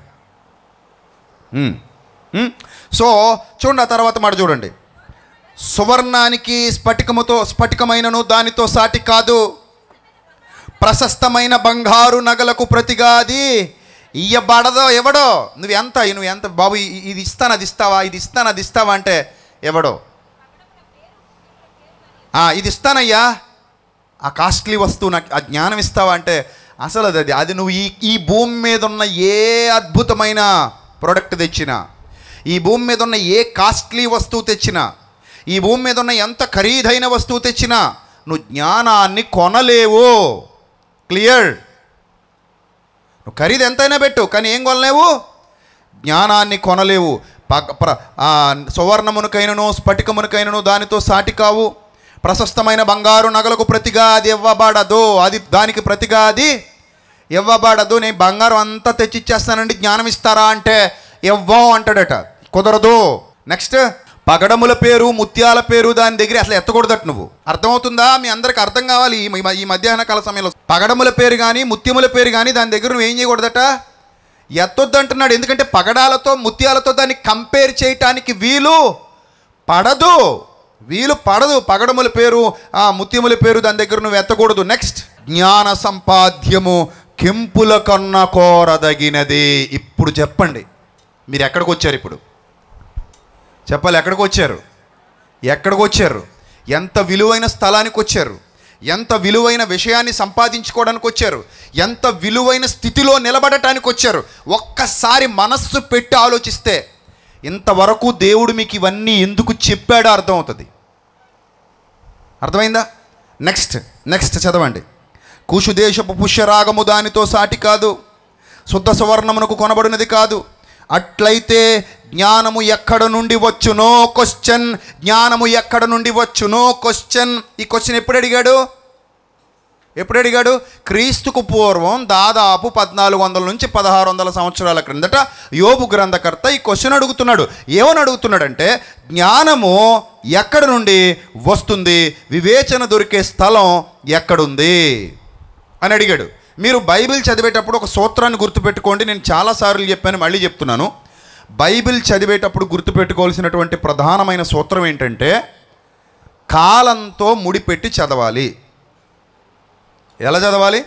ఉమ్. ఉమ్. సో చూడండి ఆ తర్వాత మాట చూడండి సువర్ణానికి స్ఫటికముతో స్ఫటికమైనను దానితో సాటి కాదు ప్రశస్తమైన బంగారు నగలకు ప్రతిగా అది ఇయ్యబడదో ఎవడో నువ్వు ఎంత నువ్వు ఎంత బాబు ఇ- ఇది ఇస్తాను అది ఇస్తావా ఇది ఇస్తాను అది ఇస్తావా అంటే ఎవడో "ఆ, ఇది ఇస్తానయ్యా ఆ కాస్ట్లీ వస్తువు నాకు ఆ జ్ఞానం ఇస్తావా అంటే అసలు అది అది అది నువ్వు ఈ ఈ భూమి మీద ఉన్న ఏ అద్భుతమైన ప్రోడక్ట్ తెచ్చినా ఈ భూమి మీద ఉన్న ఏ కాస్ట్లీ వస్తువు తెచ్చినా ఈ భూమి మీద ఉన్న ఎంత ఖరీదైన వస్తువు తెచ్చినా నువ్వు జ్ఞానాన్ని కొనలేవు క్లియర్ నువ్వు ఖరీదు ఎంతైనా పెట్టు కానీ ఏం కొనలేవు జ్ఞానాన్ని కొనలేవు పగ ప్ర ఆ, సువర్ణమునకైనను స్ఫటికమునకైనను దానితో సాటి కావు ప్రశస్తమైన బంగారు నగలకు ప్రతిగా అది ఇవ్వబడదు అది దానికి ప్రతిగా అది ఇవ్వబడదు నేను బంగారం అంతా తెచ్చిచ్చేస్తానండి జ్ఞానం ఇస్తారా అంటే ఇవ్వం అంటాడట కుదరదు నెక్స్ట్ పగడముల పేరు ముత్యాల పేరు దాని దగ్గర అసలు ఎత్తకూడదట నువ్వు అర్థమవుతుందా మీ అందరికి అర్థం కావాలి ఈ మ- ఈ మధ్యాహ్న కాల సమయంలో పగడముల పేరు కానీ ముత్యముల పేరు కానీ దాని దగ్గర నువ్వు ఏం చేయకూడదట ఎత్తొద్దు అంటున్నాడు ఎందుకంటే పగడాలతో ముత్యాలతో దాన్ని కంపేర్ చేయటానికి వీలు పడదు వీలు పడదు పగడముల పేరు ఆ ముత్యముల పేరు దాని దగ్గర నువ్వు ఎత్తకూడదు నెక్స్ట్ జ్ఞాన సంపాద్యము కెంపుల కన్నా కోరదగినది ఇప్పుడు చెప్పండి మీరు ఎక్కడికి వచ్చారు ఇప్పుడు చెప్పాలి ఎక్కడికి వచ్చారు ఎక్కడికి వచ్చారు ఎంత విలువైన స్థలానికి వచ్చారు ఎంత విలువైన విషయాన్ని సంపాదించుకోవడానికి వచ్చారు ఎంత విలువైన స్థితిలో నిలబడటానికి వచ్చారు ఒక్కసారి మనస్సు పెట్టి ఆలోచిస్తే ఇంతవరకు దేవుడు మీకు ఇవన్నీ ఎందుకు చెప్పాడో అర్థమవుతుంది అర్థమైందా నెక్స్ట్ నెక్స్ట్ చదవండి కుషుదేశపు పుష్యరాగము దానితో సాటి కాదు శుద్ధ సువర్ణమునకు కొనబడినది కాదు అట్లయితే జ్ఞానము ఎక్కడ నుండి వచ్చునో క్వశ్చన్ జ్ఞానము ఎక్కడ నుండి వచ్చునో క్వశ్చన్ ఈ క్వశ్చన్ ఎప్పుడు అడిగాడు ఎప్పుడు అడిగాడు క్రీస్తుకు పూర్వం దాదాపు పద్నాలుగు వందల నుంచి పదహారు వందల సంవత్సరాల క్రిందట యోబు గ్రంథకర్త ఈ క్వశ్చన్ అడుగుతున్నాడు ఏమని అడుగుతున్నాడంటే జ్ఞానము ఎక్కడ నుండి వస్తుంది వివేచన దొరికే స్థలం ఎక్కడుంది అని అడిగాడు మీరు బైబిల్ చదివేటప్పుడు ఒక సూత్రాన్ని గుర్తుపెట్టుకోండి నేను చాలాసార్లు చెప్పాను మళ్ళీ చెప్తున్నాను బైబిల్ చదివేటప్పుడు గుర్తుపెట్టుకోవాల్సినటువంటి ప్రధానమైన సూత్రం ఏంటంటే కాలంతో ముడిపెట్టి చదవాలి ఎలా చదవాలి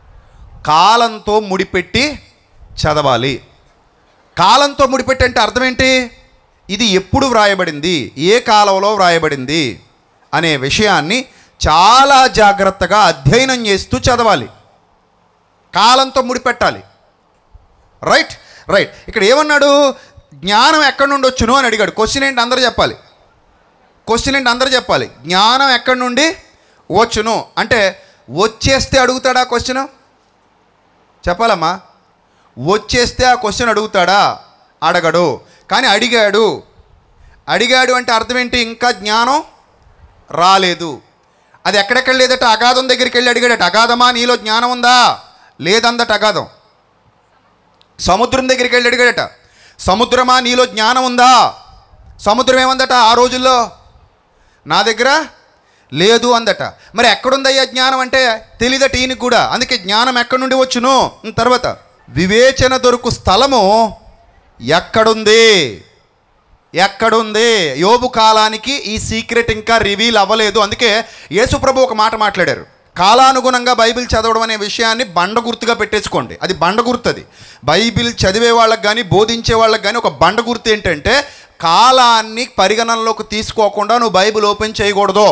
కాలంతో ముడిపెట్టి చదవాలి కాలంతో ముడిపెట్టి అంటే అర్థం ఏంటి ఇది ఎప్పుడు వ్రాయబడింది ఏ కాలంలో వ్రాయబడింది అనే విషయాన్ని చాలా జాగ్రత్తగా అధ్యయనం చేస్తూ చదవాలి కాలంతో ముడిపెట్టాలి రైట్ రైట్ ఇక్కడ ఏమన్నాడు జ్ఞానం ఎక్కడి నుండి వచ్చును అని అడిగాడు క్వశ్చన్ ఏంటి అందరూ చెప్పాలి క్వశ్చన్ ఏంటి అందరూ చెప్పాలి జ్ఞానం ఎక్కడి నుండి వచ్చును అంటే వచ్చేస్తే అడుగుతాడా క్వశ్చన్ చెప్పాలమ్మా వచ్చేస్తే ఆ క్వశ్చన్ అడుగుతాడా అడగడు కానీ అడిగాడు అడిగాడు అంటే అర్థం ఏంటి ఇంకా జ్ఞానం రాలేదు అది ఎక్కడెక్కడ లేదట అగాధం దగ్గరికి వెళ్ళి అడిగాడట అగాధమా నీలో జ్ఞానం ఉందా లేదందట అగాధం సముద్రం దగ్గరికి వెళ్ళి అడిగాడట సముద్రమా నీలో జ్ఞానం ఉందా సముద్రం ఏమందట ఆ రోజుల్లో నా దగ్గర లేదు అందట మరి ఎక్కడుందయ్యా జ్ఞానం అంటే తెలియదట ఈయనకి కూడా అందుకే జ్ఞానం ఎక్కడి నుండి వచ్చును ఉం, తర్వాత వివేచన దొరుకు స్థలము ఎక్కడుంది ఎక్కడుంది యోబు కాలానికి ఈ సీక్రెట్ ఇంకా రివీల్ అవ్వలేదు అందుకే యేసుప్రభు ఒక మాట మాట్లాడారు కాలానుగుణంగా బైబిల్ చదవడం అనే విషయాన్ని బండ గుర్తుగా పెట్టేసుకోండి అది బండ గుర్తు అది బైబిల్ చదివే వాళ్ళకి కానీ బోధించే వాళ్ళకి కానీ ఒక బండ గుర్తు ఏంటంటే కాలాన్ని పరిగణనలోకి తీసుకోకుండా నువ్వు బైబిల్ ఓపెన్ చేయకూడదు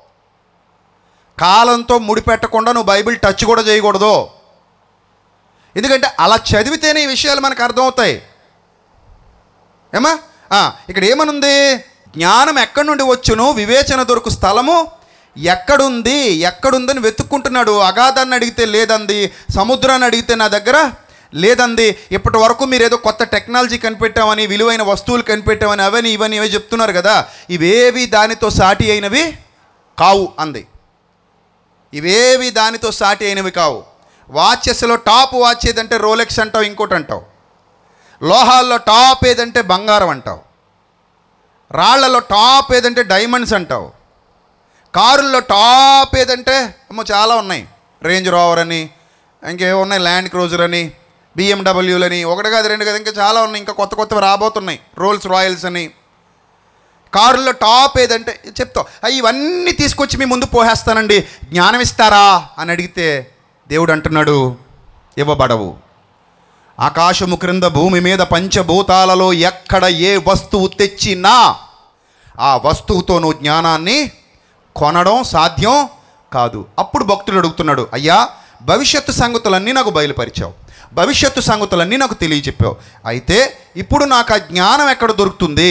కాలంతో ముడిపెట్టకుండా నువ్వు బైబిల్ టచ్ కూడా చేయకూడదు ఎందుకంటే అలా చదివితేనే ఈ విషయాలు మనకు అర్థమవుతాయి ఏమా ఆ, ఇక్కడ ఏమనుంది జ్ఞానం ఎక్కడి నుండి వచ్చును వివేచన దొరుకు స్థలము ఎక్కడుంది ఎక్కడుందని వెతుక్కుంటున్నాడు అగాధాన్ని అడిగితే లేదంది సముద్రాన్ని అడిగితే నా దగ్గర లేదంది ఇప్పటి వరకు మీరు ఏదో కొత్త టెక్నాలజీ కనిపెట్టామని విలువైన వస్తువులు కనిపెట్టామని అవని ఇవని ఇవి చెప్తున్నారు కదా ఇవేవి దానితో సాటి అయినవి కావు అంది ఇవేవి దానితో సాటి అయినవి కావు వాచెస్లో టాప్ వాచ్ ఏదంటే రోలెక్స్ అంటావు ఇంకోటి అంటావు లోహాల్లో టాప్ ఏదంటే బంగారం అంటావు రాళ్లలో టాప్ ఏదంటే డైమండ్స్ అంటావు కారుల్లో టాప్ ఏదంటే ఏమో చాలా ఉన్నాయి రేంజ్ రోవర్ అని ఇంకేమో ఉన్నాయి ల్యాండ్ క్రూజర్ అని బిఎండబ్ల్యూలని ఒకటి కాదు రెండు కాదు ఇంకా చాలా ఉన్నాయి ఇంకా కొత్త కొత్తవి రాబోతున్నాయి రోల్స్ రాయల్స్ అని కారుల్లో టాప్ ఏదంటే చెప్తావు "అయ్య, ఇవన్నీ తీసుకొచ్చి మీ ముందు పోహేస్తానండి జ్ఞానం ఇస్తారా అని అడిగితే దేవుడు అంటున్నాడు ఇవ్వబడవు ఆకాశము క్రింద భూమి మీద పంచభూతాలలో ఎక్కడ ఏ వస్తువు తెచ్చినా ఆ వస్తువుతో నువ్వు జ్ఞానాన్ని కొనడం సాధ్యం కాదు అప్పుడు భక్తుడు అడుగుతున్నాడు అయ్యా భవిష్యత్తు సంగతులన్నీ నాకు బయలుపరిచావు భవిష్యత్తు సంగతులన్నీ నాకు తెలియచెప్పావు అయితే ఇప్పుడు నాకు ఆ జ్ఞానం ఎక్కడ దొరుకుతుంది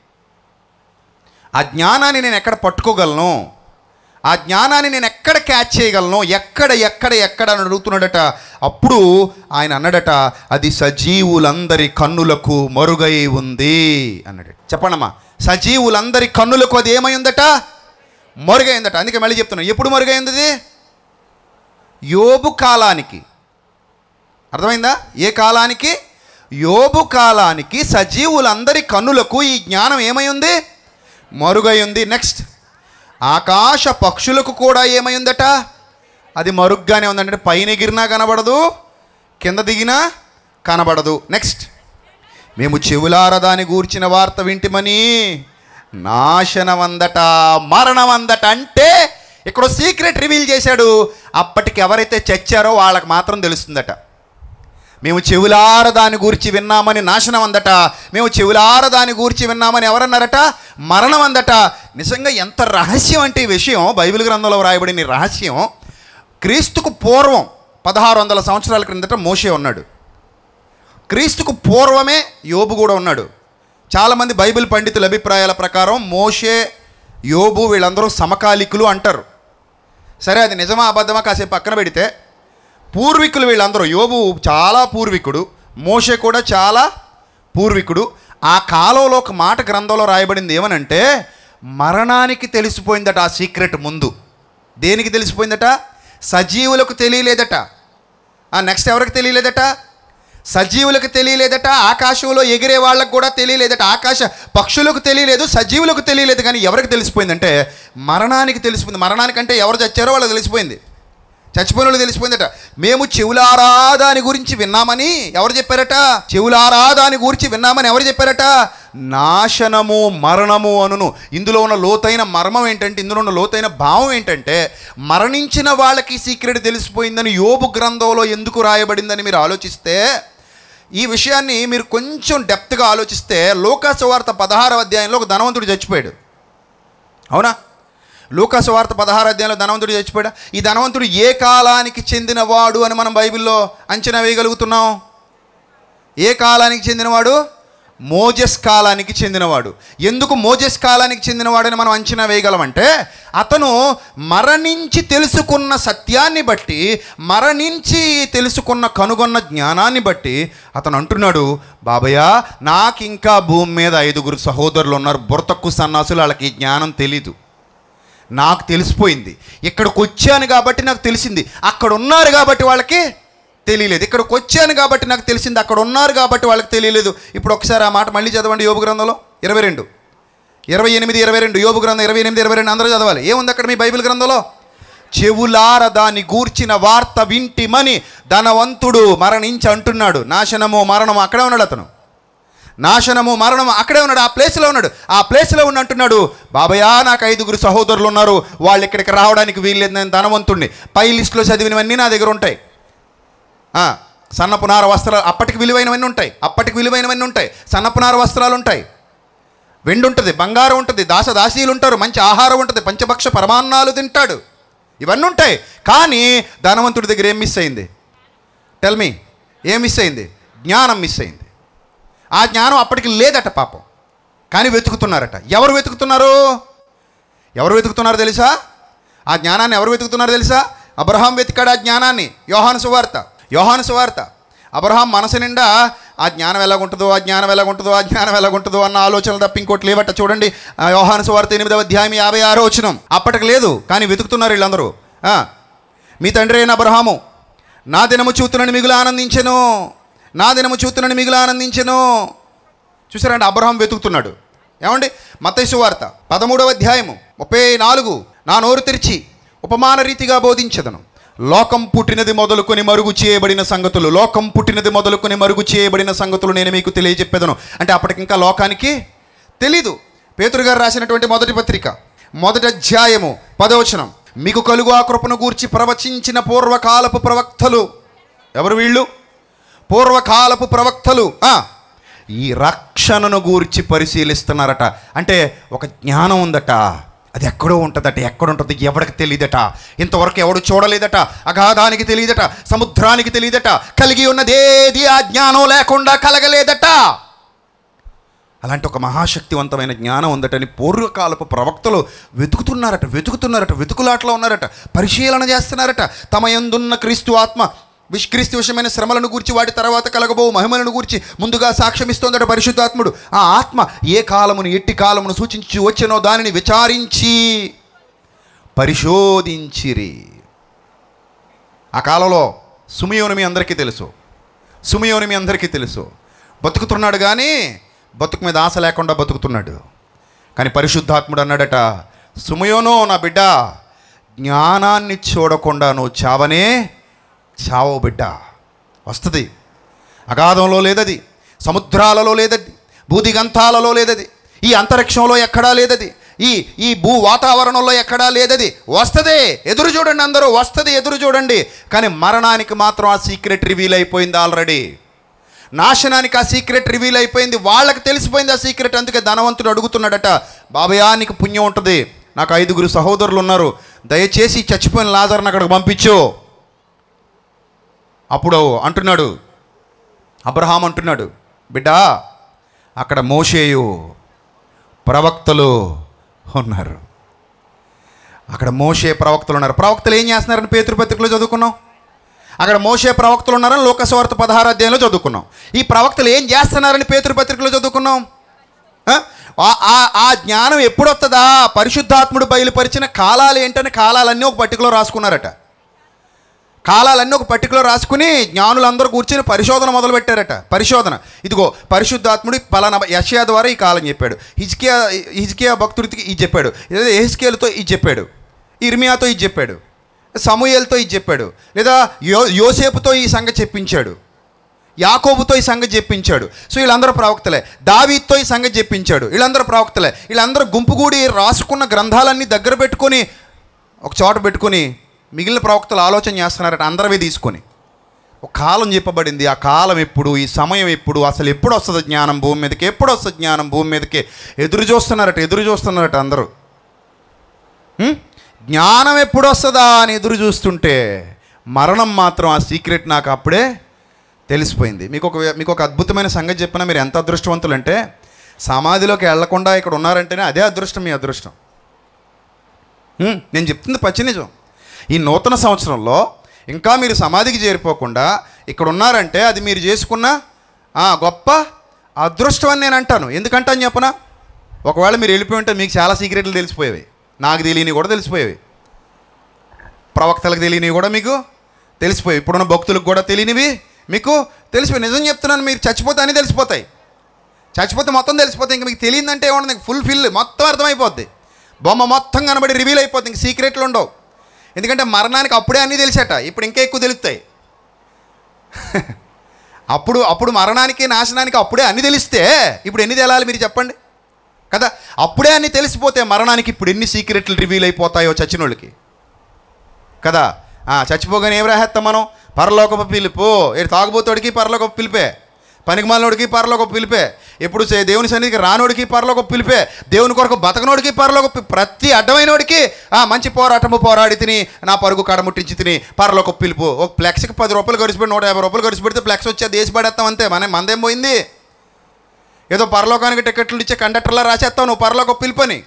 ఆ జ్ఞానాన్ని నేను ఎక్కడ పట్టుకోగలను ఆ జ్ఞానాన్ని నేను ఎక్కడ క్యాచ్ చేయగలను ఎక్కడ ఎక్కడ ఎక్కడ అని అడుగుతున్నాడట అప్పుడు ఆయన అన్నాడట అది సజీవులందరి కన్నులకు మరుగై ఉంది అన్నాడు చెప్పండమ్మా సజీవులందరి కన్నులకు అది ఏమై ఉందట మరుగైందట అందుకే మళ్ళీ చెప్తున్నాను ఎప్పుడు మరుగైంది అది యోబు కాలానికి అర్థమైందా ఏ కాలానికి యోబు కాలానికి సజీవులందరి కన్నులకు ఈ జ్ఞానం ఏమై ఉంది మరుగై ఉంది నెక్స్ట్ ఆకాశ పక్షులకు కూడా ఏమై ఉందట అది మరుగ్గానే ఉందంటే పైన ఎగిరినా కనబడదు కింద దిగినా కనబడదు నెక్స్ట్ మేము చెవులార దాని గూర్చిన వార్త వింటిమని నాశనమందట మరణమందట అంటే ఇక్కడ సీక్రెట్ రివీల్ చేశాడు అప్పటికి ఎవరైతే చచ్చారో వాళ్ళకి మాత్రం తెలుస్తుందట మేము చెవులార దాని గూర్చి విన్నామని నాశనం అందట మేము చెవులార దాని గూర్చి విన్నామని ఎవరన్నారట మరణం అందట నిజంగా ఎంత రహస్యం అంటే ఈ విషయం బైబిల్ గ్రంథంలో వ్రాయబడిన ఈ రహస్యం క్రీస్తుకు పూర్వం పదహారు వందల సంవత్సరాల క్రిందట మోషే ఉన్నాడు క్రీస్తుకు పూర్వమే యోబు కూడా ఉన్నాడు చాలామంది బైబిల్ పండితుల అభిప్రాయాల ప్రకారం మోషే యోబు వీళ్ళందరూ సమకాలికులు అంటారు సరే అది నిజమా అబద్ధమా కాసేపు పక్కన పెడితే పూర్వీకులు వీళ్ళందరూ యోబు చాలా పూర్వీకుడు మోషే కూడా చాలా పూర్వీకుడు ఆ కాలంలో ఒక మాట గ్రంథంలో రాయబడింది ఏమనంటే మరణానికి తెలిసిపోయిందట ఆ సీక్రెట్ ముందు దేనికి తెలిసిపోయిందట సజీవులకు తెలియలేదట ఆ నెక్స్ట్ ఎవరికి తెలియలేదట సజీవులకు తెలియలేదట ఆకాశంలో ఎగిరే వాళ్ళకు కూడా తెలియలేదట ఆకాశ పక్షులకు తెలియలేదు సజీవులకు తెలియలేదు కానీ ఎవరికి తెలిసిపోయిందంటే మరణానికి తెలిసిపోయింది మరణానికంటే ఎవరు చచ్చారో వాళ్ళకి తెలిసిపోయింది చచ్చిపోయిన వాళ్ళు తెలిసిపోయిందట మేము చెవులారా దాని గురించి విన్నామని ఎవరు చెప్పారట చెవులారా దాని గురించి విన్నామని ఎవరు చెప్పారట నాశనము మరణము అనును ఇందులో ఉన్న లోతైన మర్మం ఏంటంటే ఇందులో ఉన్న లోతైన భావం ఏంటంటే మరణించిన వాళ్ళకి సీక్రెట్ తెలిసిపోయిందని యోబు గ్రంథంలో ఎందుకు రాయబడిందని మీరు ఆలోచిస్తే ఈ విషయాన్ని మీరు కొంచెం డెప్త్గా ఆలోచిస్తే లోకాసు వార్త పదహారవ అధ్యాయంలో ఒక ధనవంతుడు చచ్చిపోయాడు అవునా లూకాసు వార్త పదహారు అధ్యాయంలో ధనవంతుడు చచ్చిపోయాడు ఈ ధనవంతుడు ఏ కాలానికి చెందినవాడు అని మనం బైబిల్లో అంచనా వేయగలుగుతున్నాం ఏ కాలానికి చెందినవాడు మోజెస్ కాలానికి చెందినవాడు ఎందుకు మోజెస్ కాలానికి చెందినవాడని మనం అంచనా వేయగలమంటే అతను మరణించి తెలుసుకున్న సత్యాన్ని బట్టి మరణించి తెలుసుకున్న కనుగొన్న జ్ఞానాన్ని బట్టి అతను అంటున్నాడు బాబయ్య నాకు ఇంకా భూమి మీద ఐదుగురు సహోదరులు ఉన్నారు బుర్తక్కు సన్నాసులు వాళ్ళకి ఈ జ్ఞానం తెలీదు నాకు తెలిసిపోయింది ఇక్కడికి వచ్చాను కాబట్టి నాకు తెలిసింది అక్కడ ఉన్నారు కాబట్టి వాళ్ళకి తెలియలేదు ఇక్కడికి వచ్చాను కాబట్టి నాకు తెలిసింది అక్కడ ఉన్నారు కాబట్టి వాళ్ళకి తెలియలేదు ఇప్పుడు ఒకసారి ఆ మాట మళ్ళీ చదవండి యోగు గ్రంథంలో ఇరవై రెండు ఇరవై ఎనిమిది ఇరవై రెండు యోగు గ్రంథం ఇరవై ఎనిమిది ఇరవై రెండు అందరూ చదవాలి ఏముంది అక్కడ మీ బైబిల్ గ్రంథంలో చెవులార దాన్ని గూర్చిన వార్త వింటిమని ధనవంతుడు మరణించి అంటున్నాడు నాశనము మరణము అక్కడే ఉన్నాడు అతను నాశనము మరణము అక్కడే ఉన్నాడు ఆ ప్లేస్లో ఉన్నాడు ఆ ప్లేస్లో ఉండి అంటున్నాడు బాబయ్యా నాకు ఐదుగురు సహోదరులు ఉన్నారు వాళ్ళు ఇక్కడికి రావడానికి వీల్లేదు నేను ధనవంతుణ్ణి పై లిస్టులో చదివినవన్నీ నా దగ్గర ఉంటాయి ఆ, సన్నపు నార వస్త్రాలు అప్పటికి విలువైనవన్నీ ఉంటాయి అప్పటికి విలువైనవన్నీ ఉంటాయి సన్నపు నార వస్త్రాలు ఉంటాయి వెండి ఉంటుంది బంగారం ఉంటుంది దాస దాసీలు ఉంటారు మంచి ఆహారం ఉంటుంది పంచభక్ష పరమాన్నాలు తింటాడు ఇవన్నీ ఉంటాయి కానీ ధనవంతుడి దగ్గర ఏం మిస్ అయింది టెల్ మీ ఏం మిస్ అయింది జ్ఞానం మిస్ అయింది ఆ జ్ఞానం అప్పటికి లేదట పాపం కానీ వెతుకుతున్నారట ఎవరు వెతుకుతున్నారు ఎవరు వెతుకుతున్నారు తెలుసా ఆ జ్ఞానాన్ని ఎవరు వెతుకుతున్నారు తెలుసా అబ్రహాం వెతికాడు ఆ జ్ఞానాన్ని యోహాను సువార్త యోహాను సువార్త అబ్రహాం మనసు నిండా ఆ జ్ఞానం ఎలాగుంటుందో ఆ జ్ఞానం ఎలాగుంటుందో ఆ జ్ఞానం ఎలాగుంటుందో అన్న ఆలోచనలు తప్ప ఇంకోటి లేవట చూడండి ఆ యోహాను సువార్త ఎనిమిదవ అధ్యాయం యాభై ఆరో వచనం అప్పటికి లేదు కానీ వెతుకుతున్నారు వీళ్ళందరూ ఆ, మీ తండ్రి అయిన అబ్రహాము నా దినము చూతునని మిగులు ఆనందించెను నా దినము చూతునని మిగులు ఆనందించెను చూసారండి అబ్రహాం వెతుకుతున్నాడు ఏమండి మతైసు వార్త పదమూడవ అధ్యాయము ముప్పై నాలుగు నా నోరు తెరిచి ఉపమాన రీతిగా బోధించదను లోకం పుట్టినది మొదలుకొని మరుగు చేయబడిన సంగతులు లోకం పుట్టినది మొదలుకొని మరుగు చేయబడిన సంగతులు నేను మీకు తెలియజెప్పేదను అంటే అప్పటికి ఇంకా లోకానికి తెలీదు పేతురు గారు రాసినటువంటి మొదటి పత్రిక మొదటి అధ్యాయము పదవచనం మీకు కలుగు ఆ కృపను గూర్చి ప్రవచించిన పూర్వకాలపు ప్రవక్తలు ఎవరు వీళ్ళు పూర్వకాలపు ప్రవక్తలు ఆ, ఈ రక్షణను గూర్చి పరిశీలిస్తున్నారట అంటే ఒక జ్ఞానం ఉందట అది ఎక్కడో ఉంటుందట ఎక్కడ ఉంటుంది ఎవరికి తెలియదట ఇంతవరకు ఎవడు చూడలేదట అగాధానికి తెలియదట సముద్రానికి తెలియదట కలిగి ఉన్నదేది ఆ జ్ఞానం లేకుండా కలగలేదట అలాంటి ఒక మహాశక్తివంతమైన జ్ఞానం ఉందటని పూర్వకాలపు ప్రవక్తలు వెతుకుతున్నారట వెతుకుతున్నారట వెతుకులాట్లో ఉన్నారట పరిశీలన చేస్తున్నారట తమ యందున్న క్రీస్తు ఆత్మ విష్ క్రీస్తు విషయమైన శ్రమలను గురించి వాటి తర్వాత కలగబో మహిమలను గురించి ముందుగా సాక్ష్యమిస్తోందట పరిశుద్ధాత్ముడు ఆ ఆత్మ ఏ కాలమును ఎట్టి కాలమును సూచించి వచ్చెనో దానిని విచారించి పరిశోధించిరి ఆ కాలంలో సుమియోని మీ అందరికీ తెలుసు సుమియోని మీ అందరికీ తెలుసు బతుకుతున్నాడు కానీ బతుకు మీద ఆశ లేకుండా బతుకుతున్నాడు కానీ పరిశుద్ధాత్ముడు అన్నాడట సుమయోనో నా బిడ్డ జ్ఞానాన్ని చూడకుండా నువ్వు చావనే చావో బిడ్డ వస్తుంది అగాధంలో లేదది సముద్రాలలో లేదది భూదిగంతాలలో లేదది ఈ అంతరిక్షంలో ఎక్కడా లేదది ఈ ఈ భూ వాతావరణంలో ఎక్కడా లేదది వస్తుంది ఎదురు చూడండి అందరూ వస్తుంది ఎదురు చూడండి కానీ మరణానికి మాత్రం ఆ సీక్రెట్ రివీల్ అయిపోయింది ఆల్రెడీ నాశనానికి ఆ సీక్రెట్ రివీల్ అయిపోయింది వాళ్ళకి తెలిసిపోయింది ఆ సీక్రెట్ అందుకే ధనవంతుడు అడుగుతున్నాడట బాబయా నీకు పుణ్యం ఉంటుంది నాకు ఐదుగురు సహోదరులు ఉన్నారు దయచేసి చచ్చిపోయిన లాజర్ని అక్కడికి పంపించు అప్పుడు అంటున్నాడు అబ్రహాం అంటున్నాడు బిడ్డా అక్కడ మోషేయు ప్రవక్తలు ఉన్నారు అక్కడ మోషే ప్రవక్తలు ఉన్నారు ప్రవక్తలు ఏం చేస్తున్నారని పేతృపత్రికలో చదువుకున్నాం అక్కడ మోసే ప్రవక్తలు ఉన్నారని లోకస్వార్త పదహారు అధ్యాయంలో చదువుకున్నాం ఈ ప్రవక్తలు ఏం చేస్తున్నారని పేతురు పత్రికలో చదువుకున్నాం ఆ? ఆ- ఆ- ఆ జ్ఞానం ఎప్పుడు వస్తుందా పరిశుద్ధాత్ముడు బయలుపరిచిన కాలాలు ఏంటని కాలాలన్నీ ఒక పట్టికలో రాసుకున్నారట కాలాలన్నీ ఒక పట్టికలో రాసుకుని జ్ఞానులందరూ కూర్చొని పరిశోధన మొదలుపెట్టారట పరిశోధన ఇదిగో పరిశుద్ధాత్ముడు పలానా యషయా ద్వారా ఈ కాలం చెప్పాడు హిజ్కియా హిజ్కియా భక్తుడికి ఇది చెప్పాడు లేదా ఎహిస్కేల్తో ఇది చెప్పాడు ఇర్మియాతో ఇది చెప్పాడు సమూయేల్తో ఇది చెప్పాడు లేదా యో యోసేపుతో ఈ సంగతి చెప్పించాడు యాకోబుతో ఈ సంగతి చెప్పించాడు సో వీళ్ళందరూ ప్రవక్తలే దావీతో ఈ సంగతి చెప్పించాడు వీళ్ళందరూ ప్రవక్తలే వీళ్ళందరూ గుంపుగూడి రాసుకున్న గ్రంథాలన్నీ దగ్గర పెట్టుకొని ఒక చోట పెట్టుకొని మిగిలిన ప్రవక్తలు ఆలోచన చేస్తున్నారట అందరవి తీసుకొని ఒక కాలం చెప్పబడింది ఆ కాలం ఎప్పుడు ఈ సమయం ఎప్పుడు అసలు ఎప్పుడు వస్తుంది జ్ఞానం భూమి మీదకి ఎప్పుడు వస్తుంది జ్ఞానం భూమి మీదకి ఎదురు చూస్తున్నారట ఎదురు చూస్తున్నారట అందరూ హ్మ్? జ్ఞానం ఎప్పుడు వస్తుందా అని ఎదురు చూస్తుంటే మరణం మాత్రం ఆ సీక్రెట్ నాకు అప్పుడే తెలిసిపోయింది మీకు ఒక మీకు ఒక అద్భుతమైన సంగతి చెప్పినా మీరు ఎంత అదృష్టవంతులు అంటే సమాధిలోకి వెళ్లకుండా ఇక్కడ ఉన్నారంటేనే అదే అదృష్టం మీ అదృష్టం హ్మ్, నేను చెప్తుంది పచ్చి నిజం ఈ నూతన సంవత్సరంలో ఇంకా మీరు సమాధికి చేరిపోకుండా ఇక్కడ ఉన్నారంటే అది మీరు చేసుకున్న ఆ, గొప్ప అదృష్టం అని నేను అంటాను ఎందుకంటాను చెప్పనా ఒకవేళ మీరు వెళ్ళిపోయి ఉంటే మీకు చాలా సీక్రెట్లు తెలిసిపోయేవి నాకు తెలియని కూడా తెలిసిపోయేవి ప్రవక్తలకు తెలియనివి కూడా మీకు తెలిసిపోయాయి ఇప్పుడున్న భక్తులకు కూడా తెలియనివి మీకు తెలిసిపోయి నిజం చెప్తున్నాను మీరు చచ్చిపోతే అని తెలిసిపోతాయి చచ్చిపోతే మొత్తం తెలిసిపోతాయి ఇంక మీకు తెలియదంటే ఏమన్నా ఫుల్ ఫిల్ మొత్తం అర్థమైపోద్ది బొమ్మ మొత్తం కనబడి రివీల్ అయిపోతుంది ఇంక సీక్రెట్లు ఉండవు ఎందుకంటే మరణానికి అప్పుడే అన్నీ తెలిసేట ఇప్పుడు ఇంకా ఎక్కువ తెలుస్తాయి అప్పుడు అప్పుడు మరణానికి నాశనానికి అప్పుడే అన్ని తెలిస్తే ఇప్పుడు ఎన్ని తెలాలి మీరు చెప్పండి కదా అప్పుడే అన్ని తెలిసిపోతే మరణానికి ఇప్పుడు ఎన్ని సీక్రెట్లు రివీల్ అయిపోతాయో చచ్చినోళ్ళకి కదా ఆ, చచ్చిపోగానే ఏం రాహేస్తాం మనం పరలోకపు పిలుపు ఏడు తాగుబోతోడికి పరలోకపు పిలిపే పనికిమాలినోడికి పరలోకపు పిలిపే ఎప్పుడు చే- దేవుని సన్నిధికి రానోడికి పరలోకపు పిలిపే దేవుని కొరకు బతకనోడికి పరలోక పి- ప్రతి అడ్డమైనోడికి ఆ మంచి పోరాటము పోరాడి తిని నా పరుగు కడముట్టించి తిని పరలోకపు పిలుపు ఒక ఫ్లెక్స్కి పది రూపాయలు ఖర్చు పెట్టి నూట యాభై రూపాయలు ఖర్చు పెడితే ఫ్లెక్స్ వచ్చి దేశ పడేస్తాం అంతే మన మందేం పోయింది ఏదో పరలోకానికి టికెట్లు ఇచ్చే కండక్టర్లా రాసేస్తావు నువ్వు పరలోకపు పిలుపని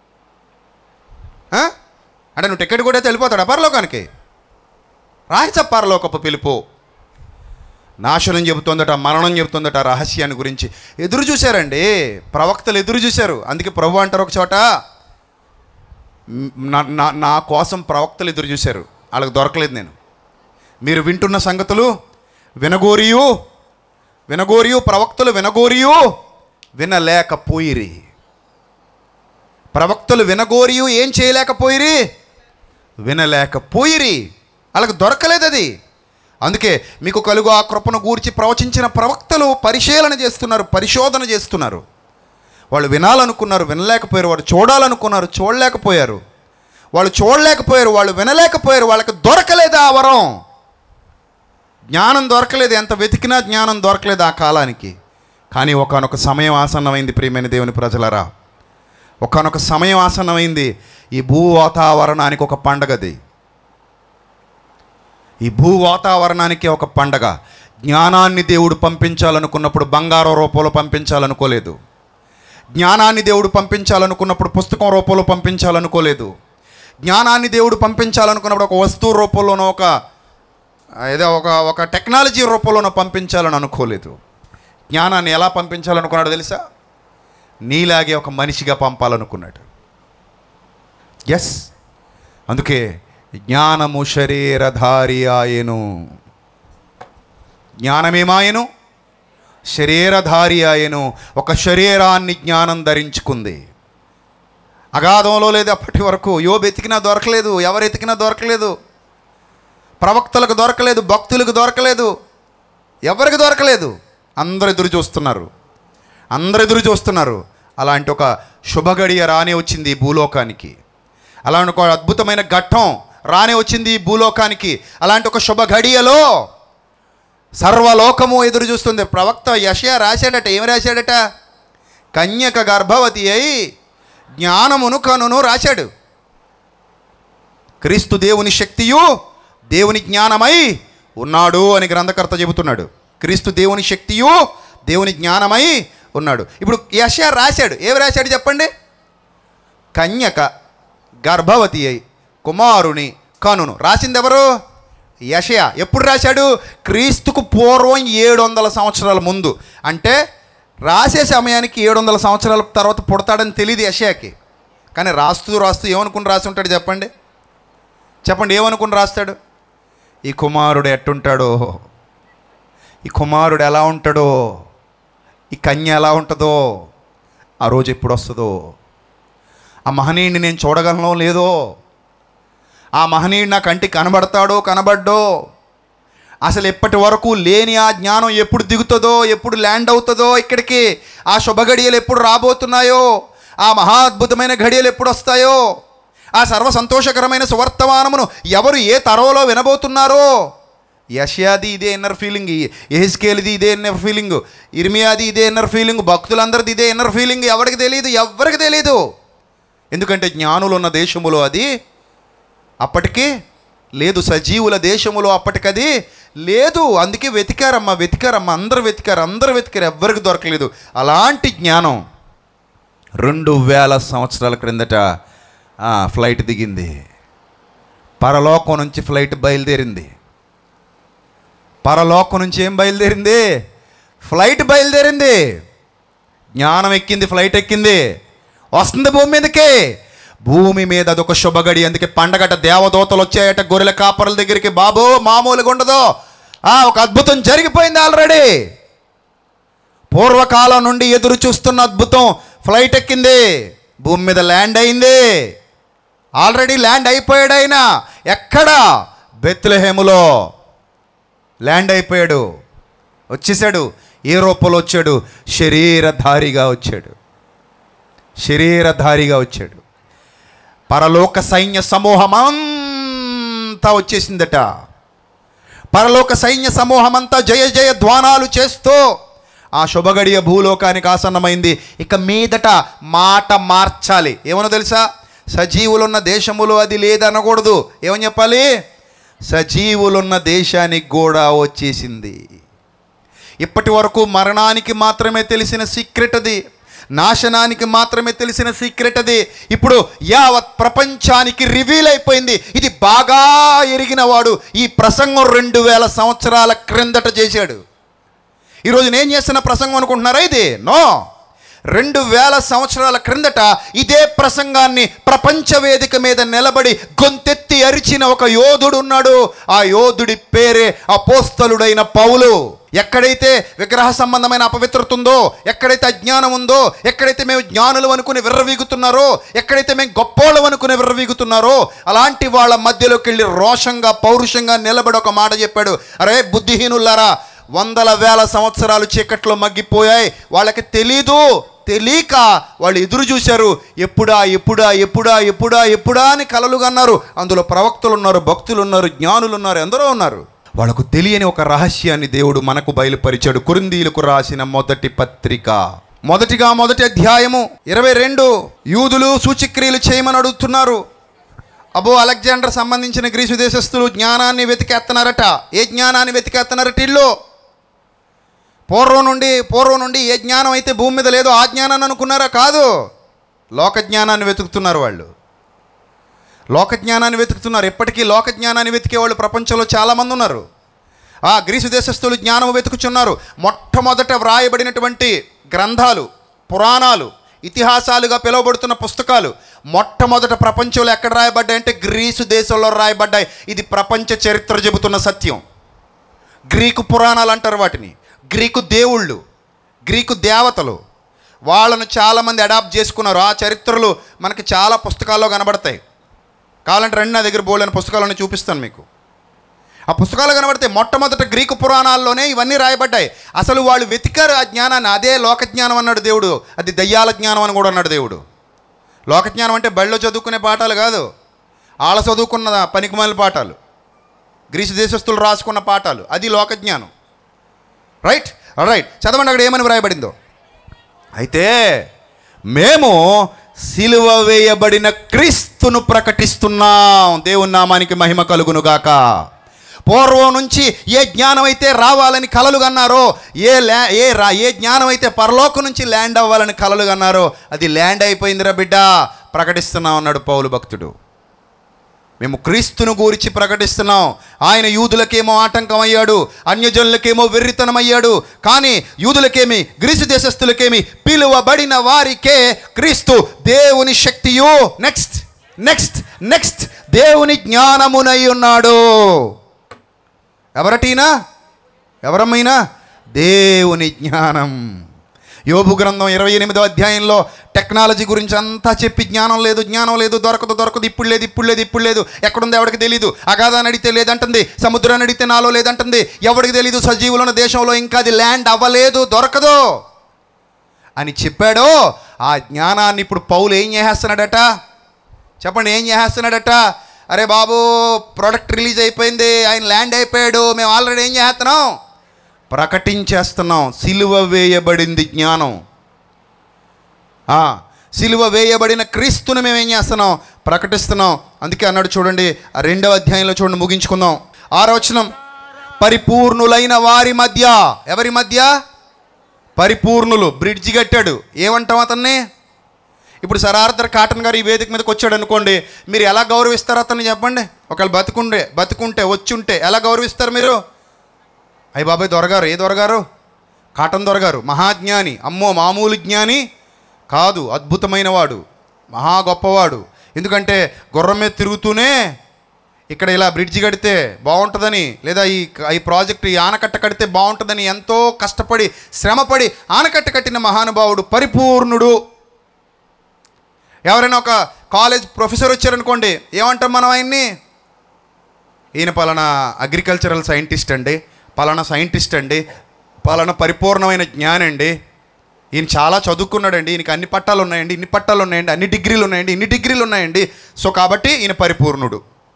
ఆ? అంటే నువ్వు టికెట్ కూడా వెళ్ళిపోతాడా పరలోకానికి రాయచ పరలోకపు పిలుపు నాశనం చెబుతోందట మరణం చెబుతోందట ఆ రహస్యాన్ని గురించి ఎదురు చూశారండి ప్రవక్తలు ఎదురు చూశారు అందుకే ప్రభు అంటారు ఒక చోట "మ్, నా- నా నా కోసం ప్రవక్తలు ఎదురు చూశారు వాళ్ళకి దొరకలేదు నేను మీరు వింటున్న సంగతులు వినగోరియు వినగోరియు ప్రవక్తలు వినగోరియు వినలేకపోయిరి ప్రవక్తలు వినగోరియు ఏం చేయలేకపోయిరి వినలేకపోయిరి వాళ్ళకి దొరకలేదు అది అందుకే మీకు కలుగు ఆ కృపను గూర్చి ప్రవచించిన ప్రవక్తలు పరిశీలన చేస్తున్నారు పరిశోధన చేస్తున్నారు వాళ్ళు వినాలనుకున్నారు వినలేకపోయారు వాళ్ళు చూడాలనుకున్నారు చూడలేకపోయారు వాళ్ళు చూడలేకపోయారు వాళ్ళు వినలేకపోయారు వాళ్ళకి దొరకలేదు ఆ వరం జ్ఞానం దొరకలేదు ఎంత వెతికినా జ్ఞానం దొరకలేదు ఆ కాలానికి కానీ ఒకనొక సమయం ఆసన్నమైంది ప్రియమైన దేవుని ప్రజలరా ఒకనొక సమయం ఆసన్నమైంది ఈ భూ వాతావరణానికి ఒక పండగది ఈ భూ వాతావరణానికి ఒక పండగ జ్ఞానాన్ని దేవుడు పంపించాలనుకున్నప్పుడు బంగారం రూపంలో పంపించాలనుకోలేదు జ్ఞానాన్ని దేవుడు పంపించాలనుకున్నప్పుడు పుస్తకం రూపంలో పంపించాలనుకోలేదు జ్ఞానాన్ని దేవుడు పంపించాలనుకున్నప్పుడు ఒక వస్తువు రూపంలోనో ఒక ఏదో ఒక ఒక టెక్నాలజీ రూపంలోనో పంపించాలని అనుకోలేదు జ్ఞానాన్ని ఎలా పంపించాలనుకున్నాడు తెలుసా నీలాగే ఒక మనిషిగా పంపాలనుకున్నాడు ఎస్ అందుకే జ్ఞానము శరీరధారి ఆయను జ్ఞానమేమాయను శరీరధారి ఆయను ఒక శరీరాన్ని జ్ఞానం ధరించుకుంది అగాధంలో లేదు అప్పటి వరకు యోబు ఎతికినా దొరకలేదు ఎవరు ఎతికినా దొరకలేదు ప్రవక్తలకు దొరకలేదు భక్తులకు దొరకలేదు ఎవరికి దొరకలేదు అందరు ఎదురు చూస్తున్నారు అందరు ఎదురు చూస్తున్నారు అలాంటి ఒక శుభగడియ రానే వచ్చింది ఈ భూలోకానికి అలాంటి ఒక అద్భుతమైన ఘట్టం రానే వచ్చింది ఈ భూలోకానికి అలాంటి ఒక శుభ గడియలో సర్వలోకము ఎదురు చూస్తుంది ప్రవక్త యషయా రాశాడట ఏమి రాశాడట కన్యక గర్భవతి అయి జ్ఞానమును కనును రాశాడు క్రీస్తు దేవుని శక్తియు దేవుని జ్ఞానమై ఉన్నాడు అని గ్రంథకర్త చెబుతున్నాడు క్రీస్తు దేవుని శక్తియు దేవుని జ్ఞానమై ఉన్నాడు ఇప్పుడు యశ రాశాడు ఏమి రాశాడు చెప్పండి కన్యక గర్భవతి అయి కుమారుని కనును రాసింది ఎవరు యషయ ఎప్పుడు రాశాడు క్రీస్తుకు పూర్వం ఏడు వందల సంవత్సరాల ముందు అంటే రాసే సమయానికి ఏడు వందల సంవత్సరాల తర్వాత పుడతాడని తెలియదు యషయాకి కానీ రాస్తూ రాస్తూ ఏమనుకుని రాసి ఉంటాడు చెప్పండి చెప్పండి ఏమనుకుని రాస్తాడు ఈ కుమారుడు ఎట్టుంటాడో ఈ కుమారుడు ఎలా ఉంటాడో ఈ కన్య ఎలా ఉంటుందో ఆ రోజు ఎప్పుడు వస్తుందో ఆ మహనీయుడిని నేను చూడగలను లేదో ఆ మహనీయుడు నా కంటికి కనబడతాడో కనబడ్డో అసలు ఎప్పటి వరకు లేని ఆ జ్ఞానం ఎప్పుడు దిగుతుందో ఎప్పుడు ల్యాండ్ అవుతుందో ఇక్కడికి ఆ శుభగడియలు ఎప్పుడు రాబోతున్నాయో ఆ మహా అద్భుతమైన ఘడియలు ఎప్పుడు వస్తాయో ఆ సర్వ సంతోషకరమైన సువర్తమానమును ఎవరు ఏ తరంలో వినబోతున్నారో యషయాది ఇదే ఇన్నర్ ఫీలింగ్ ఎహెస్కేల్ది ఇదే ఇన్నర్ ఫీలింగ్ ఇర్మియాది ఇదే ఇన్నర్ ఫీలింగ్ భక్తులందరిది ఇదే ఇన్నర్ ఫీలింగ్ ఎవరికి తెలియదు ఎవరికి తెలియదు ఎందుకంటే జ్ఞానులు ఉన్న దేశములో అది అప్పటికి లేదు సజీవుల దేశములో అప్పటికది లేదు అందుకే వెతికారమ్మా వెతికారమ్మా అందరు వెతికారు అందరు వెతికారు ఎవ్వరికి దొరకలేదు అలాంటి జ్ఞానం రెండు వేల సంవత్సరాల క్రిందట ఆ, ఫ్లైట్ దిగింది పరలోకం నుంచి ఫ్లైట్ బయలుదేరింది పరలోకం నుంచి ఏం బయలుదేరింది ఫ్లైట్ బయలుదేరింది జ్ఞానం ఎక్కింది ఫ్లైట్ ఎక్కింది వస్తుంది భూమి మీదకి భూమి మీద అదొక శుభగడి అందుకే పండగట దేవదూతలు వచ్చాయట గొర్రెల కాపరుల దగ్గరికి బాబు మామూలుగా ఉండదు ఆ, ఒక అద్భుతం జరిగిపోయింది ఆల్రెడీ పూర్వకాలం నుండి ఎదురు చూస్తున్న అద్భుతం ఫ్లైట్ ఎక్కింది భూమి మీద ల్యాండ్ అయింది ఆల్రెడీ ల్యాండ్ అయిపోయాడు ఆయన ఎక్కడ బెత్లహేములో ల్యాండ్ అయిపోయాడు వచ్చేసాడు ఏ రూపంలో వచ్చాడు శరీరధారిగా వచ్చాడు శరీరధారిగా వచ్చాడు పరలోక సైన్య సమూహం అంతా వచ్చేసిందట పరలోక సైన్య సమూహం అంతా జయ జయ ధ్వానాలు చేస్తూ ఆ శుభగడియ భూలోకానికి ఆసన్నమైంది ఇక మీదట మాట మార్చాలి ఏమనో తెలుసా సజీవులున్న దేశములో అది లేదనకూడదు ఏమని చెప్పాలి సజీవులున్న దేశానికి కూడా వచ్చేసింది ఇప్పటి వరకు మరణానికి మాత్రమే తెలిసిన సీక్రెట్ అది నాశనానికి మాత్రమే తెలిసిన సీక్రెట్ అది ఇప్పుడు యావత్ ప్రపంచానికి రివీల్ అయిపోయింది ఇది బాగా ఎరిగిన వాడు ఈ ప్రసంగం రెండు వేల సంవత్సరాల క్రిందట చేశాడు ఈరోజు నేను చేస్తున్న ప్రసంగం అనుకుంటున్నారా ఇది నో రెండు వేల సంవత్సరాల క్రిందట ఇదే ప్రసంగాన్ని ప్రపంచ వేదిక మీద నిలబడి గొంతెత్తి అరిచిన ఒక యోధుడు ఉన్నాడు ఆ యోధుడి పేరే అపోస్తలుడైన పౌలు ఎక్కడైతే విగ్రహ సంబంధమైన అపవిత్రత ఉందో ఎక్కడైతే అజ్ఞానం ఉందో ఎక్కడైతే మేము జ్ఞానులు అనుకుని విర్రవీగుతున్నారో ఎక్కడైతే మేము గొప్పోళ్ళం అనుకుని విర్రవీగుతున్నారో అలాంటి వాళ్ళ మధ్యలోకి వెళ్ళి రోషంగా పౌరుషంగా నిలబడి ఒక మాట చెప్పాడు అరే బుద్ధిహీనులారా వందల వేల సంవత్సరాలు చీకట్లో మగ్గిపోయాయి వాళ్ళకి తెలీదు తెలియక వాళ్ళు ఎదురు చూశారు ఎప్పుడా ఎప్పుడా ఎప్పుడా ఎప్పుడా ఎప్పుడా అని కలలు కన్నారు అందులో ప్రవక్తలు ఉన్నారు భక్తులు ఉన్నారు జ్ఞానులు ఉన్నారు ఎందరో ఉన్నారు వాళ్ళకు తెలియని ఒక రహస్యాన్ని దేవుడు మనకు బయలుపరిచాడు కురిందీలకు రాసిన మొదటి పత్రిక మొదటిగా మొదటి అధ్యాయము ఇరవై రెండు యూదులు సూచక్రియలు చేయమని అడుగుతున్నారు అబో అలెగ్జాండర్ సంబంధించిన గ్రీసు దేశస్తులు జ్ఞానాన్ని వెతికేస్తున్నారట ఏ జ్ఞానాన్ని వెతికేస్తున్నారట ఇల్లు పూర్వం నుండి పూర్వం నుండి ఏ జ్ఞానం అయితే భూమి మీద లేదో ఆ జ్ఞానాన్ని అనుకున్నారా కాదు లోక జ్ఞానాన్ని వెతుకుతున్నారు వాళ్ళు లోక జ్ఞానాన్ని వెతుకుతున్నారు ఎప్పటికీ లోక జ్ఞానాన్ని వెతికే వాళ్ళు ప్రపంచంలో చాలామంది ఉన్నారు ఆ గ్రీసు దేశస్తులు జ్ఞానం వెతుకుచున్నారు మొట్టమొదట వ్రాయబడినటువంటి గ్రంథాలు పురాణాలు ఇతిహాసాలుగా పిలువబడుతున్న పుస్తకాలు మొట్టమొదట ప్రపంచంలో ఎక్కడ రాయబడ్డాయి అంటే గ్రీసు దేశంలో రాయబడ్డాయి ఇది ప్రపంచ చరిత్ర చెబుతున్న సత్యం గ్రీకు పురాణాలు అంటారు వాటిని గ్రీకు దేవుళ్ళు గ్రీకు దేవతలు వాళ్ళను చాలామంది అడాప్ట్ చేసుకున్నారు ఆ చరిత్రలు మనకి చాలా పుస్తకాల్లో కనబడతాయి కావాలంటే రండి నా దగ్గర బోల్డని పుస్తకాలను చూపిస్తాను మీకు ఆ పుస్తకాలు కనబడతాయి మొట్టమొదట గ్రీకు పురాణాల్లోనే ఇవన్నీ రాయబడ్డాయి అసలు వాళ్ళు వెతికారు ఆ జ్ఞానాన్ని అదే లోక జ్ఞానం అన్నాడు దేవుడు అది దయ్యాల జ్ఞానం అని కూడా అన్నాడు దేవుడు లోక జ్ఞానం అంటే బళ్ళో చదువుకునే పాఠాలు కాదు ఆళ్ళ చదువుకున్న పనికిమాల పాఠాలు గ్రీసు దేశస్తులు రాసుకున్న పాఠాలు అది లోక జ్ఞానం రైట్ రైట్ చదవండి అక్కడ ఏమని వ్రాయబడిందో అయితే మేము సిలువ వేయబడిన క్రీస్తును ప్రకటిస్తున్నాం దేవుని నామానికి మహిమ కలుగునుగాక పూర్వం నుంచి ఏ జ్ఞానం అయితే రావాలని కలలు కన్నారో ఏ ల్యా ఏ రా ఏ జ్ఞానం అయితే పరలోకం నుంచి ల్యాండ్ అవ్వాలని కలలు కన్నారో అది ల్యాండ్ అయిపోయిందిరా బిడ్డ ప్రకటిస్తున్నాం అన్నాడు పౌలు భక్తుడు మేము క్రీస్తును గూర్చి ప్రకటిస్తున్నాం ఆయన యూదులకేమో ఆటంకం అయ్యాడు అన్యజనులకేమో వెర్రితనం అయ్యాడు కానీ యూదులకేమి గ్రీసు దేశస్థులకేమి పిలువబడిన వారికే క్రీస్తు దేవుని శక్తియు నెక్స్ట్ నెక్స్ట్ నెక్స్ట్ దేవుని జ్ఞానమునై ఉన్నాడు ఎవరటీనా ఎవరమైనా దేవుని జ్ఞానం యోబు గ్రంథం ఇరవై ఎనిమిదో అధ్యాయంలో టెక్నాలజీ గురించి అంతా చెప్పి జ్ఞానం లేదు జ్ఞానం లేదు దొరకదు దొరకదు ఇప్పుడు లేదు ఇప్పుడు లేదు ఇప్పుడు లేదు ఎక్కడుంది ఎవరికి తెలియదు అగాధాన్ని అడిగితే లేదంటుంది సముద్రాన్ని అడిగితే నాలో లేదంటుంది ఎవరికి తెలియదు సజీవులున్న దేశంలో ఇంకా అది ల్యాండ్ అవ్వలేదు దొరకదు అని చెప్పాడో ఆ జ్ఞానాన్ని ఇప్పుడు పౌలు ఏం చేసేస్తున్నాడట చెప్పండి ఏం చేస్తున్నాడట అరే బాబు ప్రోడక్ట్ రిలీజ్ అయిపోయింది ఆయన ల్యాండ్ అయిపోయాడు మేము ఆల్రెడీ ఏం చేస్తున్నాం ప్రకటించేస్తున్నాం సిలువ వేయబడింది జ్ఞానం ఆ, సిలువ వేయబడిన క్రీస్తుని మేము ఏం చేస్తున్నాం ప్రకటిస్తున్నాం అందుకే అన్నాడు చూడండి ఆ రెండవ అధ్యాయంలో చూడండి ముగించుకుందాం ఆరో వచనం పరిపూర్ణులైన వారి మధ్య ఎవరి మధ్య పరిపూర్ణులు బ్రిడ్జి కట్టాడు ఏమంటాం అతన్ని ఇప్పుడు సర్ ఆర్థర్ కాటన్ గారు ఈ వేదిక మీదకి వచ్చాడు అనుకోండి మీరు ఎలా గౌరవిస్తారు అతన్ని చెప్పండి ఒకవేళ బతుకుండే బతుకుంటే వచ్చుంటే ఎలా గౌరవిస్తారు మీరు అయ్య బాబాయ్ దొరగారు ఏ దొరగారు కాటన్ దొరగారు మహాజ్ఞాని అమ్మో మామూలు జ్ఞాని కాదు అద్భుతమైన వాడు మహా గొప్పవాడు ఎందుకంటే గుర్రం మీద తిరుగుతూనే ఇక్కడ ఇలా బ్రిడ్జి కడితే బాగుంటుందని లేదా ఈ ఈ ప్రాజెక్ట్ ఈ ఆనకట్ట కడితే బాగుంటుందని ఎంతో కష్టపడి శ్రమపడి ఆనకట్ట కట్టిన మహానుభావుడు పరిపూర్ణుడు ఎవరైనా ఒక కాలేజ్ ప్రొఫెసర్ వచ్చారనుకోండి ఏమంటాం మనం ఆయన్ని ఈయన పలానా అగ్రికల్చరల్ సైంటిస్ట్ అండి పలానా సైంటిస్ట్ అండి పలానా పరిపూర్ణమైన జ్ఞాని అండి ఈయన చాలా చదువుకున్నాడండి ఈయనకి అన్ని పట్టాలు ఉన్నాయండి ఇన్ని పట్టాలు ఉన్నాయండి అన్ని డిగ్రీలు ఉన్నాయండి ఇన్ని డిగ్రీలు ఉన్నాయండి సో కాబట్టి ఈయన పరిపూర్ణుడు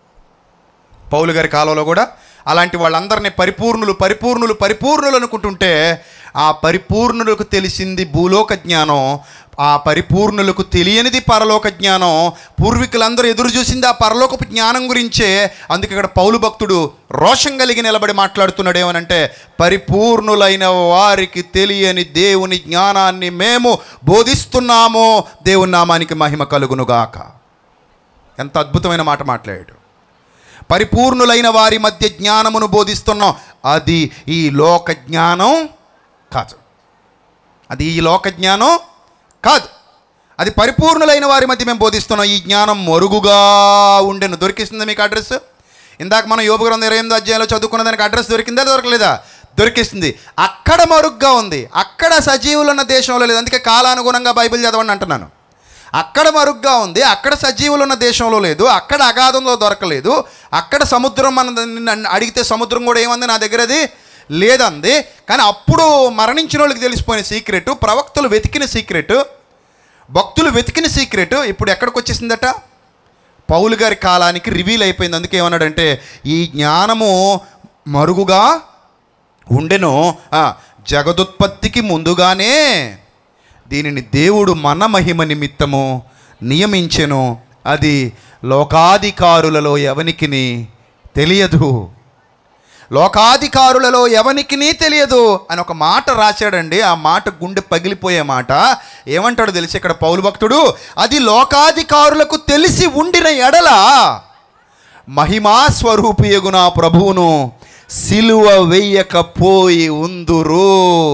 పౌలు గారి కాలంలో కూడా అలాంటి వాళ్ళందరినీ పరిపూర్ణులు పరిపూర్ణులు పరిపూర్ణులు అనుకుంటుంటే ఆ పరిపూర్ణులకు తెలిసింది భూలోక జ్ఞానం ఆ పరిపూర్ణులకు తెలియనిది పరలోక జ్ఞానం పూర్వీకులందరూ ఎదురు చూసింది ఆ పరలోకపు జ్ఞానం గురించే అందుకే ఇక్కడ పౌలు భక్తుడు రోషం కలిగి నిలబడి మాట్లాడుతున్నాడు ఏమనంటే పరిపూర్ణులైన వారికి తెలియని దేవుని జ్ఞానాన్ని మేము బోధిస్తున్నాము దేవుని నామానికి మహిమ కలుగునుగాక ఎంత అద్భుతమైన మాట మాట్లాడాడు పరిపూర్ణులైన వారి మధ్య జ్ఞానమును బోధిస్తున్నాం అది ఈ లోక జ్ఞానం కాదు అది ఈ లోక జ్ఞానం కాదు అది పరిపూర్ణులైన వారి మధ్య మేము బోధిస్తున్నాం ఈ జ్ఞానం మరుగుగా ఉండెను దొరికిస్తుంది మీకు అడ్రస్ ఇందాక మనం యోగ గ్రంథం ఇరవై ఎనిమిది అధ్యాయంలో చదువుకున్న దానికి అడ్రస్ దొరికిందా దొరకలేదా దొరికిస్తుంది అక్కడ మరుగ్గా ఉంది అక్కడ సజీవులు ఉన్న దేశంలో లేదు అందుకే కాలానుగుణంగా బైబిల్ చదవండి అంటున్నాను అక్కడ మరుగ్గా ఉంది అక్కడ సజీవులు ఉన్న దేశంలో లేదు అక్కడ అగాధంలో దొరకలేదు అక్కడ సముద్రం మన నన్ను అడిగితే సముద్రం కూడా ఏమంది నా దగ్గర అది లేదంది కానీ అప్పుడు మరణించిన వాళ్ళకి తెలిసిపోయిన సీక్రెట్ ప్రవక్తలు వెతికిన సీక్రెట్ భక్తులు వెతికిన సీక్రెట్ ఇప్పుడు ఎక్కడికి వచ్చేసిందట పౌలు గారి కాలానికి రివీల్ అయిపోయింది అందుకే ఏమన్నాడంటే ఈ జ్ఞానము మరుగుగా ఉండెను ఆ, జగదుత్పత్తికి ముందుగానే దీనిని దేవుడు మన మహిమ నిమిత్తము నియమించెను అది లోకాధికారులలో ఎవనికిని తెలియదు లోకాధికారులలో ఎవనికిని తెలియదు అని ఒక మాట రాశాడండి ఆ మాట గుండె పగిలిపోయే మాట ఏమంటాడు తెలిసి ఇక్కడ పౌలు భక్తుడు అది లోకాధికారులకు తెలిసి ఉండిన ఎడల మహిమా స్వరూపియగు నా ప్రభువును సిలువ వెయ్యకపోయి ఉందురు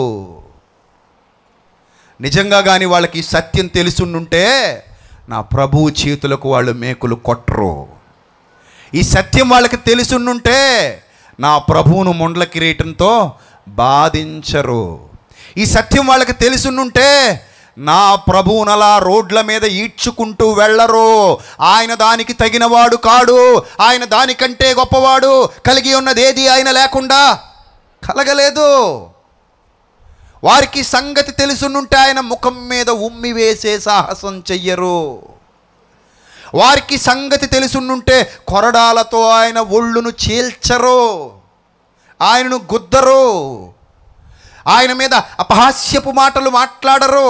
నిజంగా కానీ వాళ్ళకి ఈ సత్యం తెలుసుండుంటే నా ప్రభువు చేతులకు వాళ్ళు మేకులు కొట్టరు ఈ సత్యం వాళ్ళకి తెలుసుండుంటే నా ప్రభువును ముండ్ల కిరీటంతో బాధించరు ఈ సత్యం వాళ్ళకి తెలుసుండుంటే నా ప్రభువును అలా రోడ్ల మీద ఈడ్చుకుంటూ వెళ్ళరు ఆయన దానికి తగినవాడు కాడు ఆయన దానికంటే గొప్పవాడు కలిగి ఉన్నదేది ఆయన లేకుండా కలగలేదు వారికి సంగతి తెలుసునుంటే ఆయన ముఖం మీద ఉమ్మి వేసే సాహసం చెయ్యరు వారికి సంగతి తెలుసునుంటే కొరడాలతో ఆయన ఒళ్ళును చీల్చరు ఆయనను గుద్దరు ఆయన మీద అపహాస్యపు మాటలు మాట్లాడరు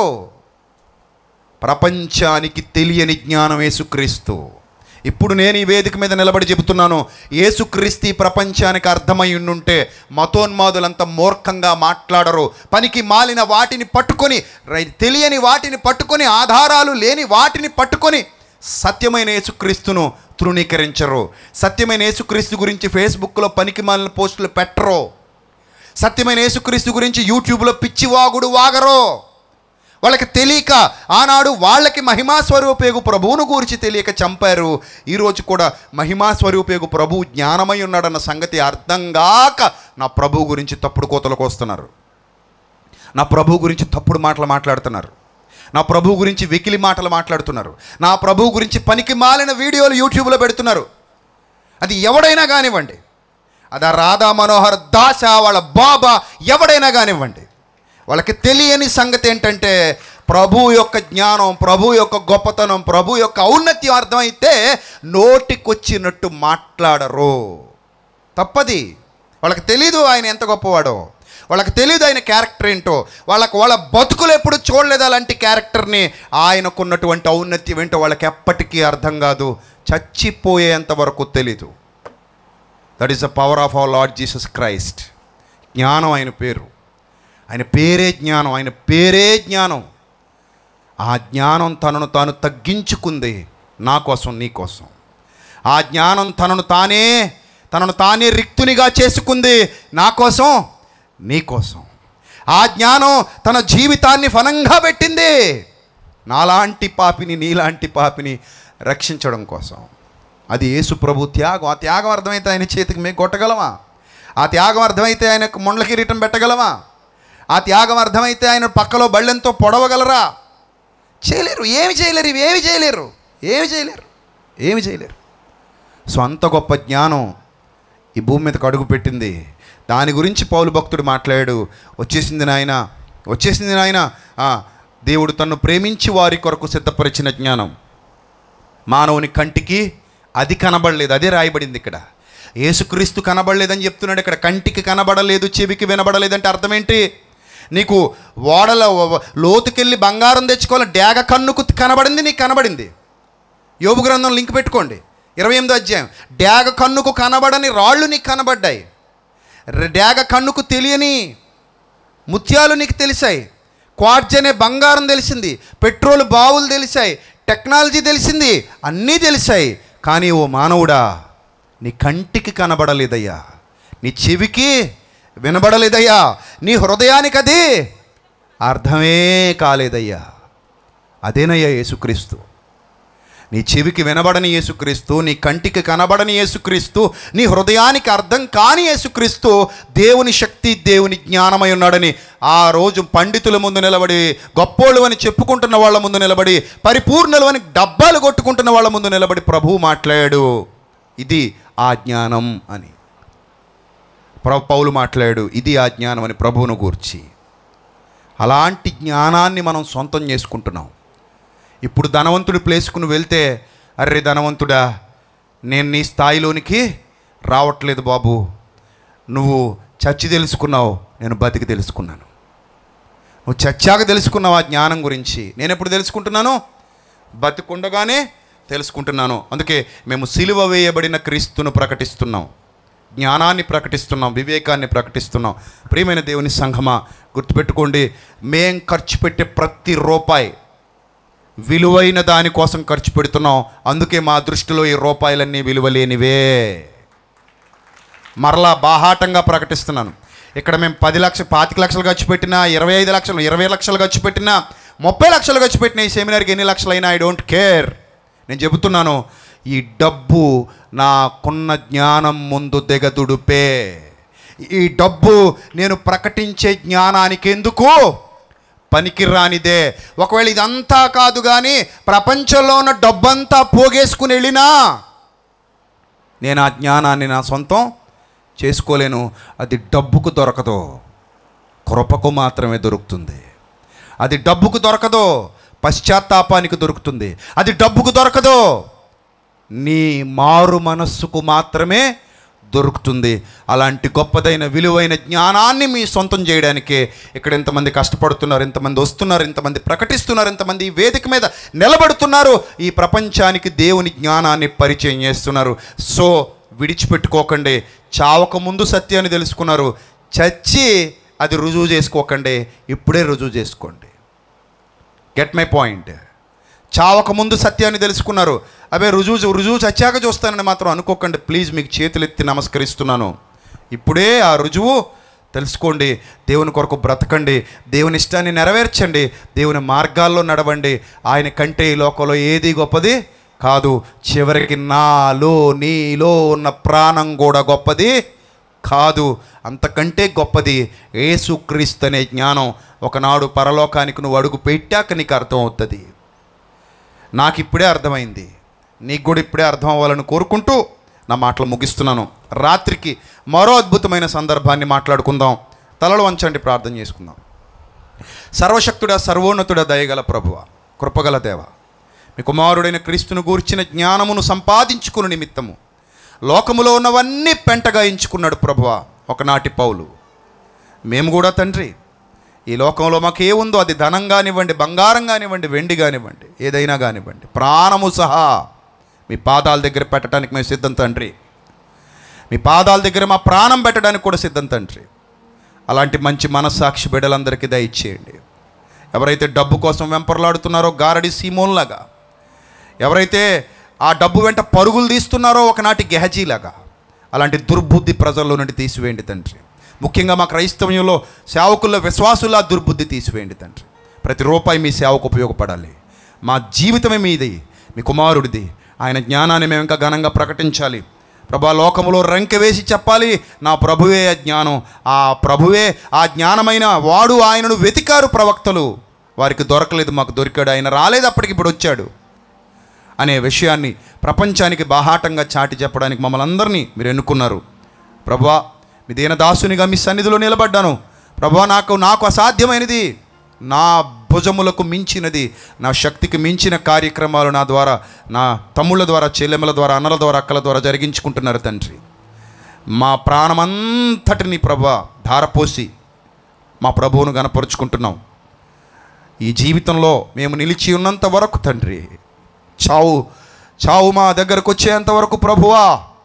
ప్రపంచానికి తెలియని జ్ఞానం యేసుక్రీస్తు ఇప్పుడు నేను ఈ వేదిక మీద నిలబడి చెబుతున్నాను యేసుక్రీస్తు ఈ ప్రపంచానికి అర్థమై ఉండుంటే మతోన్మాదులంతా మూర్ఖంగా మాట్లాడరు పనికి మాలిన వాటిని పట్టుకొని రై- తెలియని వాటిని పట్టుకొని ఆధారాలు లేని వాటిని పట్టుకొని సత్యమైన యేసుక్రీస్తును తృణీకరించరు సత్యమైన యేసుక్రీస్తు గురించి ఫేస్బుక్లో పనికి మాలిన పోస్టులు పెట్టరు సత్యమైన యేసుక్రీస్తు గురించి యూట్యూబ్లో పిచ్చి వాగుడు వాగరు వాళ్ళకి తెలియక ఆనాడు వాళ్ళకి మహిమా స్వరూపేగు ప్రభువును గురించి తెలియక చంపారు ఈరోజు కూడా మహిమా స్వరూపేగు ప్రభువు జ్ఞానమై ఉన్నాడన్న సంగతి అర్థం గాక నా ప్రభు గురించి తప్పుడు కోతలకు వస్తున్నారు నా ప్రభు గురించి తప్పుడు మాటలు మాట్లాడుతున్నారు నా ప్రభు గురించి వెకిలి మాటలు మాట్లాడుతున్నారు నా ప్రభు గురించి పనికి మాలిన వీడియోలు యూట్యూబ్లో పెడుతున్నారు అది ఎవడైనా కానివ్వండి అది ఆ రాధా మనోహర్ దాస వాళ్ళ బాబా ఎవడైనా కానివ్వండి వాళ్ళకి తెలియని సంగతి ఏంటంటే ప్రభు యొక్క జ్ఞానం ప్రభు యొక్క గొప్పతనం ప్రభు యొక్క ఔన్నత్యం అర్థమైతే నోటికొచ్చినట్టు మాట్లాడరు తప్పది వాళ్ళకి తెలీదు ఆయన ఎంత గొప్పవాడో వాళ్ళకి తెలియదు ఆయన క్యారెక్టర్ ఏంటో వాళ్ళకి వాళ్ళ బతుకులు ఎప్పుడు చూడలేదు అలాంటి క్యారెక్టర్ని ఆయనకున్నటువంటి ఔన్నత్యం ఏంటో వాళ్ళకి ఎప్పటికీ అర్థం కాదు చచ్చిపోయేంత వరకు తెలీదు that is the power of our lord Jesus Christ జ్ఞానం ఆయన పేరు ఆయన పేరే జ్ఞానం ఆయన పేరే జ్ఞానం ఆ జ్ఞానం తనను తాను తగ్గించుకుంది నా కోసం నీ కోసం ఆ జ్ఞానం తనను తానే తనను తానే రిక్తునిగా చేసుకుంది నా కోసం నీ కోసం ఆ జ్ఞానం తన జీవితాన్ని ఫలంగా పెట్టింది నాలాంటి పాపిని నీలాంటి పాపిని రక్షించడం కోసం అది యేసు ప్రభు త్యాగం ఆ త్యాగం అర్థమైతే ఆయన చేతికి మేము కొట్టగలమా ఆ త్యాగం అర్థమైతే ఆయనకు ముండ్ల కిరీటం పెట్టగలమా ఆ త్యాగం అర్థమైతే ఆయన పక్కలో బళ్ళెంతో పొడవగలరా చేయలేరు ఏమి చేయలేరు ఇవి ఏమి చేయలేరు ఏమి చేయలేరు ఏమి చేయలేరు సో అంత గొప్ప జ్ఞానం ఈ భూమి మీదకి అడుగు పెట్టింది దాని గురించి పౌలు భక్తుడు మాట్లాడాడు వచ్చేసింది నాయన వచ్చేసింది నాయన ఆ, దేవుడు తన్ను ప్రేమించి వారి కొరకు సిద్ధపరిచిన జ్ఞానం మానవుని కంటికి అది కనబడలేదు అదే రాయబడింది ఇక్కడ యేసుక్రీస్తు కనబడలేదని చెప్తున్నాడు ఇక్కడ కంటికి కనబడలేదు చెవికి వినబడలేదంటే అర్థం ఏంటి నీకు ఓడల లోతుకెళ్ళి బంగారం తెచ్చుకోవాలి డేగ కన్నుకు కనబడింది నీకు కనబడింది యోబు గ్రంథం లింక్ పెట్టుకోండి ఇరవై ఎనిమిదో అధ్యాయం డ్యాగ కన్నుకు కనబడని రాళ్ళు నీకు కనబడ్డాయి ర- డ్యాగ కన్నుకు తెలియని ముత్యాలు నీకు తెలిసాయి క్వార్జ్ అనే బంగారం తెలిసింది పెట్రోల్ బావులు తెలిసాయి టెక్నాలజీ తెలిసింది అన్నీ తెలిసాయి కానీ ఓ మానవుడా నీ కంటికి కనబడలేదయ్యా నీ చెవికి వినబడలేదయ్యా నీ హృదయానికి అది అర్థమే కాలేదయ్యా అదేనయ్యా యేసుక్రీస్తు నీ చెవికి వినబడని యేసుక్రీస్తు నీ కంటికి కనబడని యేసుక్రీస్తు నీ హృదయానికి అర్థం కాని యేసుక్రీస్తు దేవుని శక్తి దేవుని జ్ఞానమై ఉన్నాడని ఆ రోజు పండితుల ముందు నిలబడి గొప్పోళ్ళు అని చెప్పుకుంటున్న వాళ్ళ ముందు నిలబడి పరిపూర్ణలు అని డబ్బాలు కొట్టుకుంటున్న వాళ్ళ ముందు నిలబడి ప్రభువు మాట్లాడాడు ఇది ఆ జ్ఞానం అని ప్ర- పౌలు మాట్లాడాడు ఇది ఆ జ్ఞానం అని ప్రభువును గూర్చి అలాంటి జ్ఞానాన్ని మనం సొంతం చేసుకుంటున్నాం ఇప్పుడు ధనవంతుడి ప్లేస్కు నువ్వు వెళ్తే అర్రే ధనవంతుడా నేను నీ స్థాయిలోనికి రావట్లేదు బాబు నువ్వు చచ్చి తెలుసుకున్నావు నేను బతికి తెలుసుకున్నాను నువ్వు చచ్చాక తెలుసుకున్నావు ఆ జ్ఞానం గురించి నేను ఎప్పుడు తెలుసుకుంటున్నాను బతికుండగానే తెలుసుకుంటున్నాను అందుకే మేము సిలువ వేయబడిన క్రీస్తును ప్రకటిస్తున్నాం జ్ఞానాన్ని ప్రకటిస్తున్నాం వివేకాన్ని ప్రకటిస్తున్నాం ప్రియమైన దేవుని సంఘమా గుర్తుపెట్టుకోండి మేం ఖర్చు పెట్టే ప్రతి రూపాయి విలువైన దానికోసం ఖర్చు పెడుతున్నాం అందుకే మా దృష్టిలో ఈ రూపాయలన్నీ విలువలేనివే మరలా బాహాటంగా ప్రకటిస్తున్నాను ఇక్కడ మేము పది లక్షలు పాతిక లక్షలు ఖర్చు పెట్టినా ఇరవై ఐదు లక్షలు ఇరవై లక్షలు ఖర్చు పెట్టినా ముప్పై లక్షలు ఖర్చు పెట్టినా ఈ సెమినార్కి ఎన్ని లక్షలైనా ఐ డోంట్ కేర్ నేను చెబుతున్నాను ఈ డబ్బు నాకున్న జ్ఞానం ముందు దిగదుడుపే ఈ డబ్బు నేను ప్రకటించే జ్ఞానానికి ఎందుకు పనికిరానిదే ఒకవేళ ఇదంతా కాదు కానీ ప్రపంచంలో ఉన్న డబ్బంతా పోగేసుకుని వెళ్ళినా నేను ఆ జ్ఞానాన్ని నా సొంతం చేసుకోలేను అది డబ్బుకు దొరకదు కృపకు మాత్రమే దొరుకుతుంది అది డబ్బుకు దొరకదు పశ్చాత్తాపానికి దొరుకుతుంది అది డబ్బుకు దొరకదు నీ మారు మనస్సుకు మాత్రమే దొరుకుతుంది అలాంటి గొప్పదైన విలువైన జ్ఞానాన్ని మీ సొంతం చేయడానికే ఇక్కడ ఎంతమంది కష్టపడుతున్నారు ఎంతమంది వస్తున్నారు ఎంతమంది ప్రకటిస్తున్నారు ఎంతమంది ఈ వేదిక మీద నిలబడుతున్నారు ఈ ప్రపంచానికి దేవుని జ్ఞానాన్ని పరిచయం చేస్తున్నారు సో విడిచిపెట్టుకోకండి చావక ముందు సత్యాన్ని తెలుసుకున్నారు చచ్చి అది రుజువు చేసుకోకండి ఇప్పుడే రుజువు చేసుకోండి గెట్ మై పాయింట్ చావక ముందు సత్యాన్ని తెలుసుకున్నారు అవే రుజువు రుజువు చచ్చాక చూస్తానని మాత్రం అనుకోకండి ప్లీజ్ మీకు చేతులెత్తి నమస్కరిస్తున్నాను ఇప్పుడే ఆ రుజువు తెలుసుకోండి దేవుని కొరకు బ్రతకండి దేవుని ఇష్టాన్ని నెరవేర్చండి దేవుని మార్గాల్లో నడవండి ఆయన కంటే ఈ లోకంలో ఏది గొప్పది కాదు చివరికి నాలో నీలో ఉన్న ప్రాణం కూడా గొప్పది కాదు అంతకంటే గొప్పది ఏసుక్రీస్తు అనే జ్ఞానం ఒకనాడు పరలోకానికి నువ్వు అడుగు పెట్టాక నీకు అర్థం అవుతుంది నాకు ఇప్పుడే అర్థమైంది నీకు కూడా ఇప్పుడే అర్థం అవ్వాలని కోరుకుంటూ నా మాటలు ముగిస్తున్నాను రాత్రికి మరో అద్భుతమైన సందర్భాన్ని మాట్లాడుకుందాం తలలు వంచండి ప్రార్థన చేసుకుందాం సర్వశక్తుడా సర్వోన్నతుడా దయగల ప్రభువ కృపగల దేవ మీ కుమారుడైన క్రీస్తును గూర్చిన జ్ఞానమును సంపాదించుకుని నిమిత్తము లోకములో ఉన్నవన్నీ పెంటగా ఎంచుకున్నాడు ప్రభువ ఒకనాటి పౌలు మేము కూడా తండ్రి ఈ లోకంలో మాకు ఏముందో అది ధనం కానివ్వండి బంగారం కానివ్వండి వెండి కానివ్వండి ఏదైనా కానివ్వండి ప్రాణము సహా మీ పాదాల దగ్గర పెట్టడానికి మేము సిద్ధం తండ్రి మీ పాదాల దగ్గర మా ప్రాణం పెట్టడానికి కూడా సిద్ధం తండ్రి అలాంటి మంచి మనస్సాక్షి బిడ్డలందరికీ దయచేయండి ఎవరైతే డబ్బు కోసం వెంపర్లాడుతున్నారో గారడి సీమోన్లాగా ఎవరైతే ఆ డబ్బు వెంట పరుగులు తీస్తున్నారో ఒకనాటి గెహజీలాగా అలాంటి దుర్బుద్ధి ప్రజల్లో నుండి తీసివేయండి తండ్రి ముఖ్యంగా మా క్రైస్తవ్యంలో సేవకుల్లో విశ్వాసుల దుర్బుద్ధి తీసివేయండి తండ్రి ప్రతి రూపాయి మీ సేవకు ఉపయోగపడాలి మా జీవితమే మీది మీ కుమారుడిది ఆయన జ్ఞానాన్ని మేము ఇంకా ఘనంగా ప్రకటించాలి ప్రభా లోకములో రంకె వేసి చెప్పాలి నా ప్రభువే ఆ జ్ఞానం ఆ ప్రభువే ఆ జ్ఞానమైన వాడు ఆయనను వెతికారు ప్రవక్తలు వారికి దొరకలేదు మాకు దొరికాడు ఆయన రాలేదు అప్పటికి ఇప్పుడు వచ్చాడు అనే విషయాన్ని ప్రపంచానికి బాహాటంగా చాటి చెప్పడానికి మమ్మల్ని అందరినీ మీరు ఎన్నుకున్నారు ప్రభా మీ దీనదాసునిగా మీ సన్నిధిలో నిలబడ్డాను ప్రభా నాకు నాకు అసాధ్యమైనది నా భుజములకు మించినది నా శక్తికి మించిన కార్యక్రమాలు నా ద్వారా నా తమ్ముళ్ళ ద్వారా చెల్లెమ్మల ద్వారా అన్నల ద్వారా అక్కల ద్వారా జరిగించుకుంటున్నారు తండ్రి మా ప్రాణమంతటిని ప్రభా ధారపోసి మా ప్రభువును గనపరుచుకుంటున్నాం ఈ జీవితంలో మేము నిలిచి ఉన్నంత వరకు తండ్రి చావు చావు మా దగ్గరకు వచ్చేంత వరకు ప్రభువా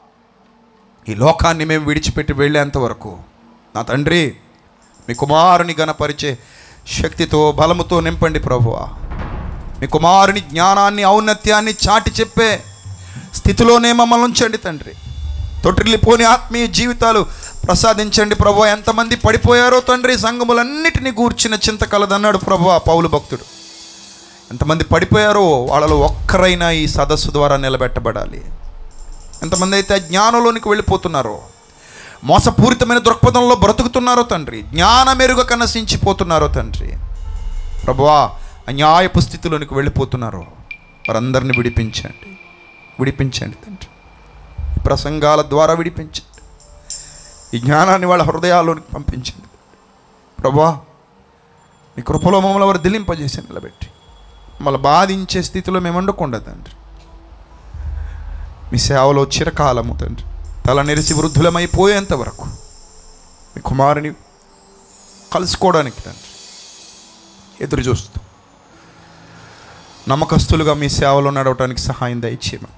ఈ లోకాన్ని మేము విడిచిపెట్టి వెళ్ళేంత వరకు నా తండ్రి మీ కుమారుని గనపరిచే శక్తితో బలముతో నింపండి ప్రభువా మీ కుమారుని జ్ఞానాన్ని ఔన్నత్యాన్ని చాటి చెప్పే స్థితిలోనే మమ్మల్ని ఉంచండి తండ్రి తొట్టిల్లిపోని ఆత్మీయ జీవితాలు ప్రసాదించండి ప్రభు ఎంతమంది పడిపోయారో తండ్రి సంఘములన్నిటినీ గూర్చిన చింత కలదన్నాడు ప్రభు పౌలు భక్తుడు ఎంతమంది పడిపోయారో వాళ్ళలో ఒక్కరైనా ఈ సదస్సు ద్వారా నిలబెట్టబడాలి ఎంతమంది అయితే జ్ఞానంలోనికి వెళ్ళిపోతున్నారో మోసపూరితమైన దృక్పథంలో బ్రతుకుతున్నారో తండ్రి జ్ఞానమెరుగక నశించిపోతున్నారో తండ్రి ప్రభువా అన్యాయపు స్థితిలోనికి వెళ్ళిపోతున్నారో వారందరిని విడిపించండి విడిపించండి తండ్రి ఈ ప్రసంగాల ద్వారా విడిపించండి ఈ జ్ఞానాన్ని వాళ్ళ హృదయాల్లోనికి పంపించండి ప్రభువా మీ కృపలో మమ్మల్ని వారు దిలింపజేసి నిలబెట్టి మమ్మల్ని బాధించే స్థితిలో మేము ఉండకుండా తండ్రి మీ సేవలో చిరకాలము తండ్రి తల నెరిసి వృద్ధులమైపోయేంత వరకు మీ కుమారుని కలుసుకోవడానికి తండ్రి ఎదురు చూస్తూ నమ్మకస్తులుగా మీ సేవలో నడవటానికి సహాయం దయచేయమని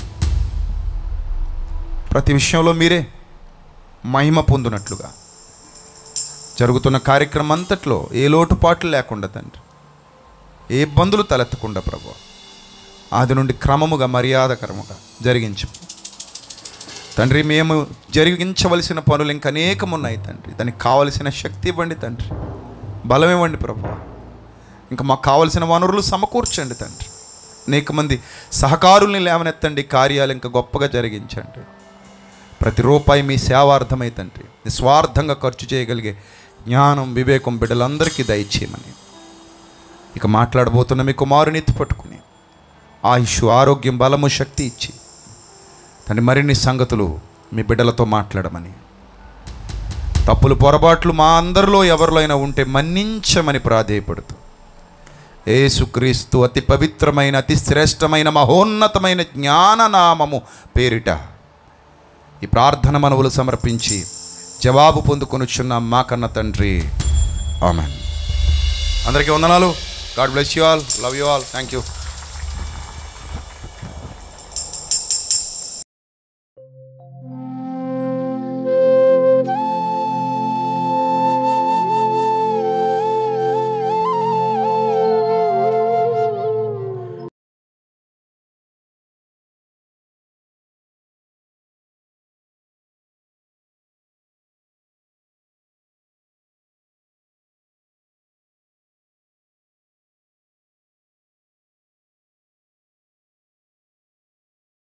ప్రతి విషయంలో మీరే మహిమ పొందినట్లుగా జరుగుతున్న కార్యక్రమం అంతట్లో ఏ లోటుపాట్లు లేకుండా తండ్రి ఏ ఇబ్బందులు తలెత్తకుండా ప్రభు ఆది నుండి క్రమముగా మర్యాదకరముగా జరిగించు తండ్రి మేము జరిగించవలసిన పనులు ఇంకా అనేకం ఉన్నాయి తండ్రి దానికి కావలసిన శక్తి ఇవ్వండి తండ్రి బలం ఇవ్వండి ప్రభు ఇంకా మాకు కావలసిన వనరులు సమకూర్చండి తండ్రి అనేక మంది సహకారుల్ని లేవనెత్తండి కార్యాలు ఇంకా గొప్పగా జరిగించండి ప్రతి రూపాయి మీ సేవార్థమై తండ్రి నిస్వార్థంగా ఖర్చు చేయగలిగే జ్ఞానం వివేకం బిడ్డలందరికీ దయచేయమని ఇక మాట్లాడబోతున్న మీ కుమారుని ఎత్తి పట్టుకుని ఆయుష్ ఆరోగ్యం బలము శక్తి ఇచ్చి తను మరిన్ని సంగతులు మీ బిడ్డలతో మాట్లాడమని తప్పులు పొరపాట్లు మా అందరిలో ఎవరిలో అయినా ఉంటే మన్నించమని ప్రాధేయపడుతూ ఏసుక్రీస్తు అతి పవిత్రమైన అతి శ్రేష్టమైన మహోన్నతమైన జ్ఞాననామము పేరిట ఈ ప్రార్థన మనవులు సమర్పించి జవాబు పొందుకొనుచున్న మా కన్న తండ్రి ఆమెన్ అందరికీ వందనాలు God bless you all love you all thank you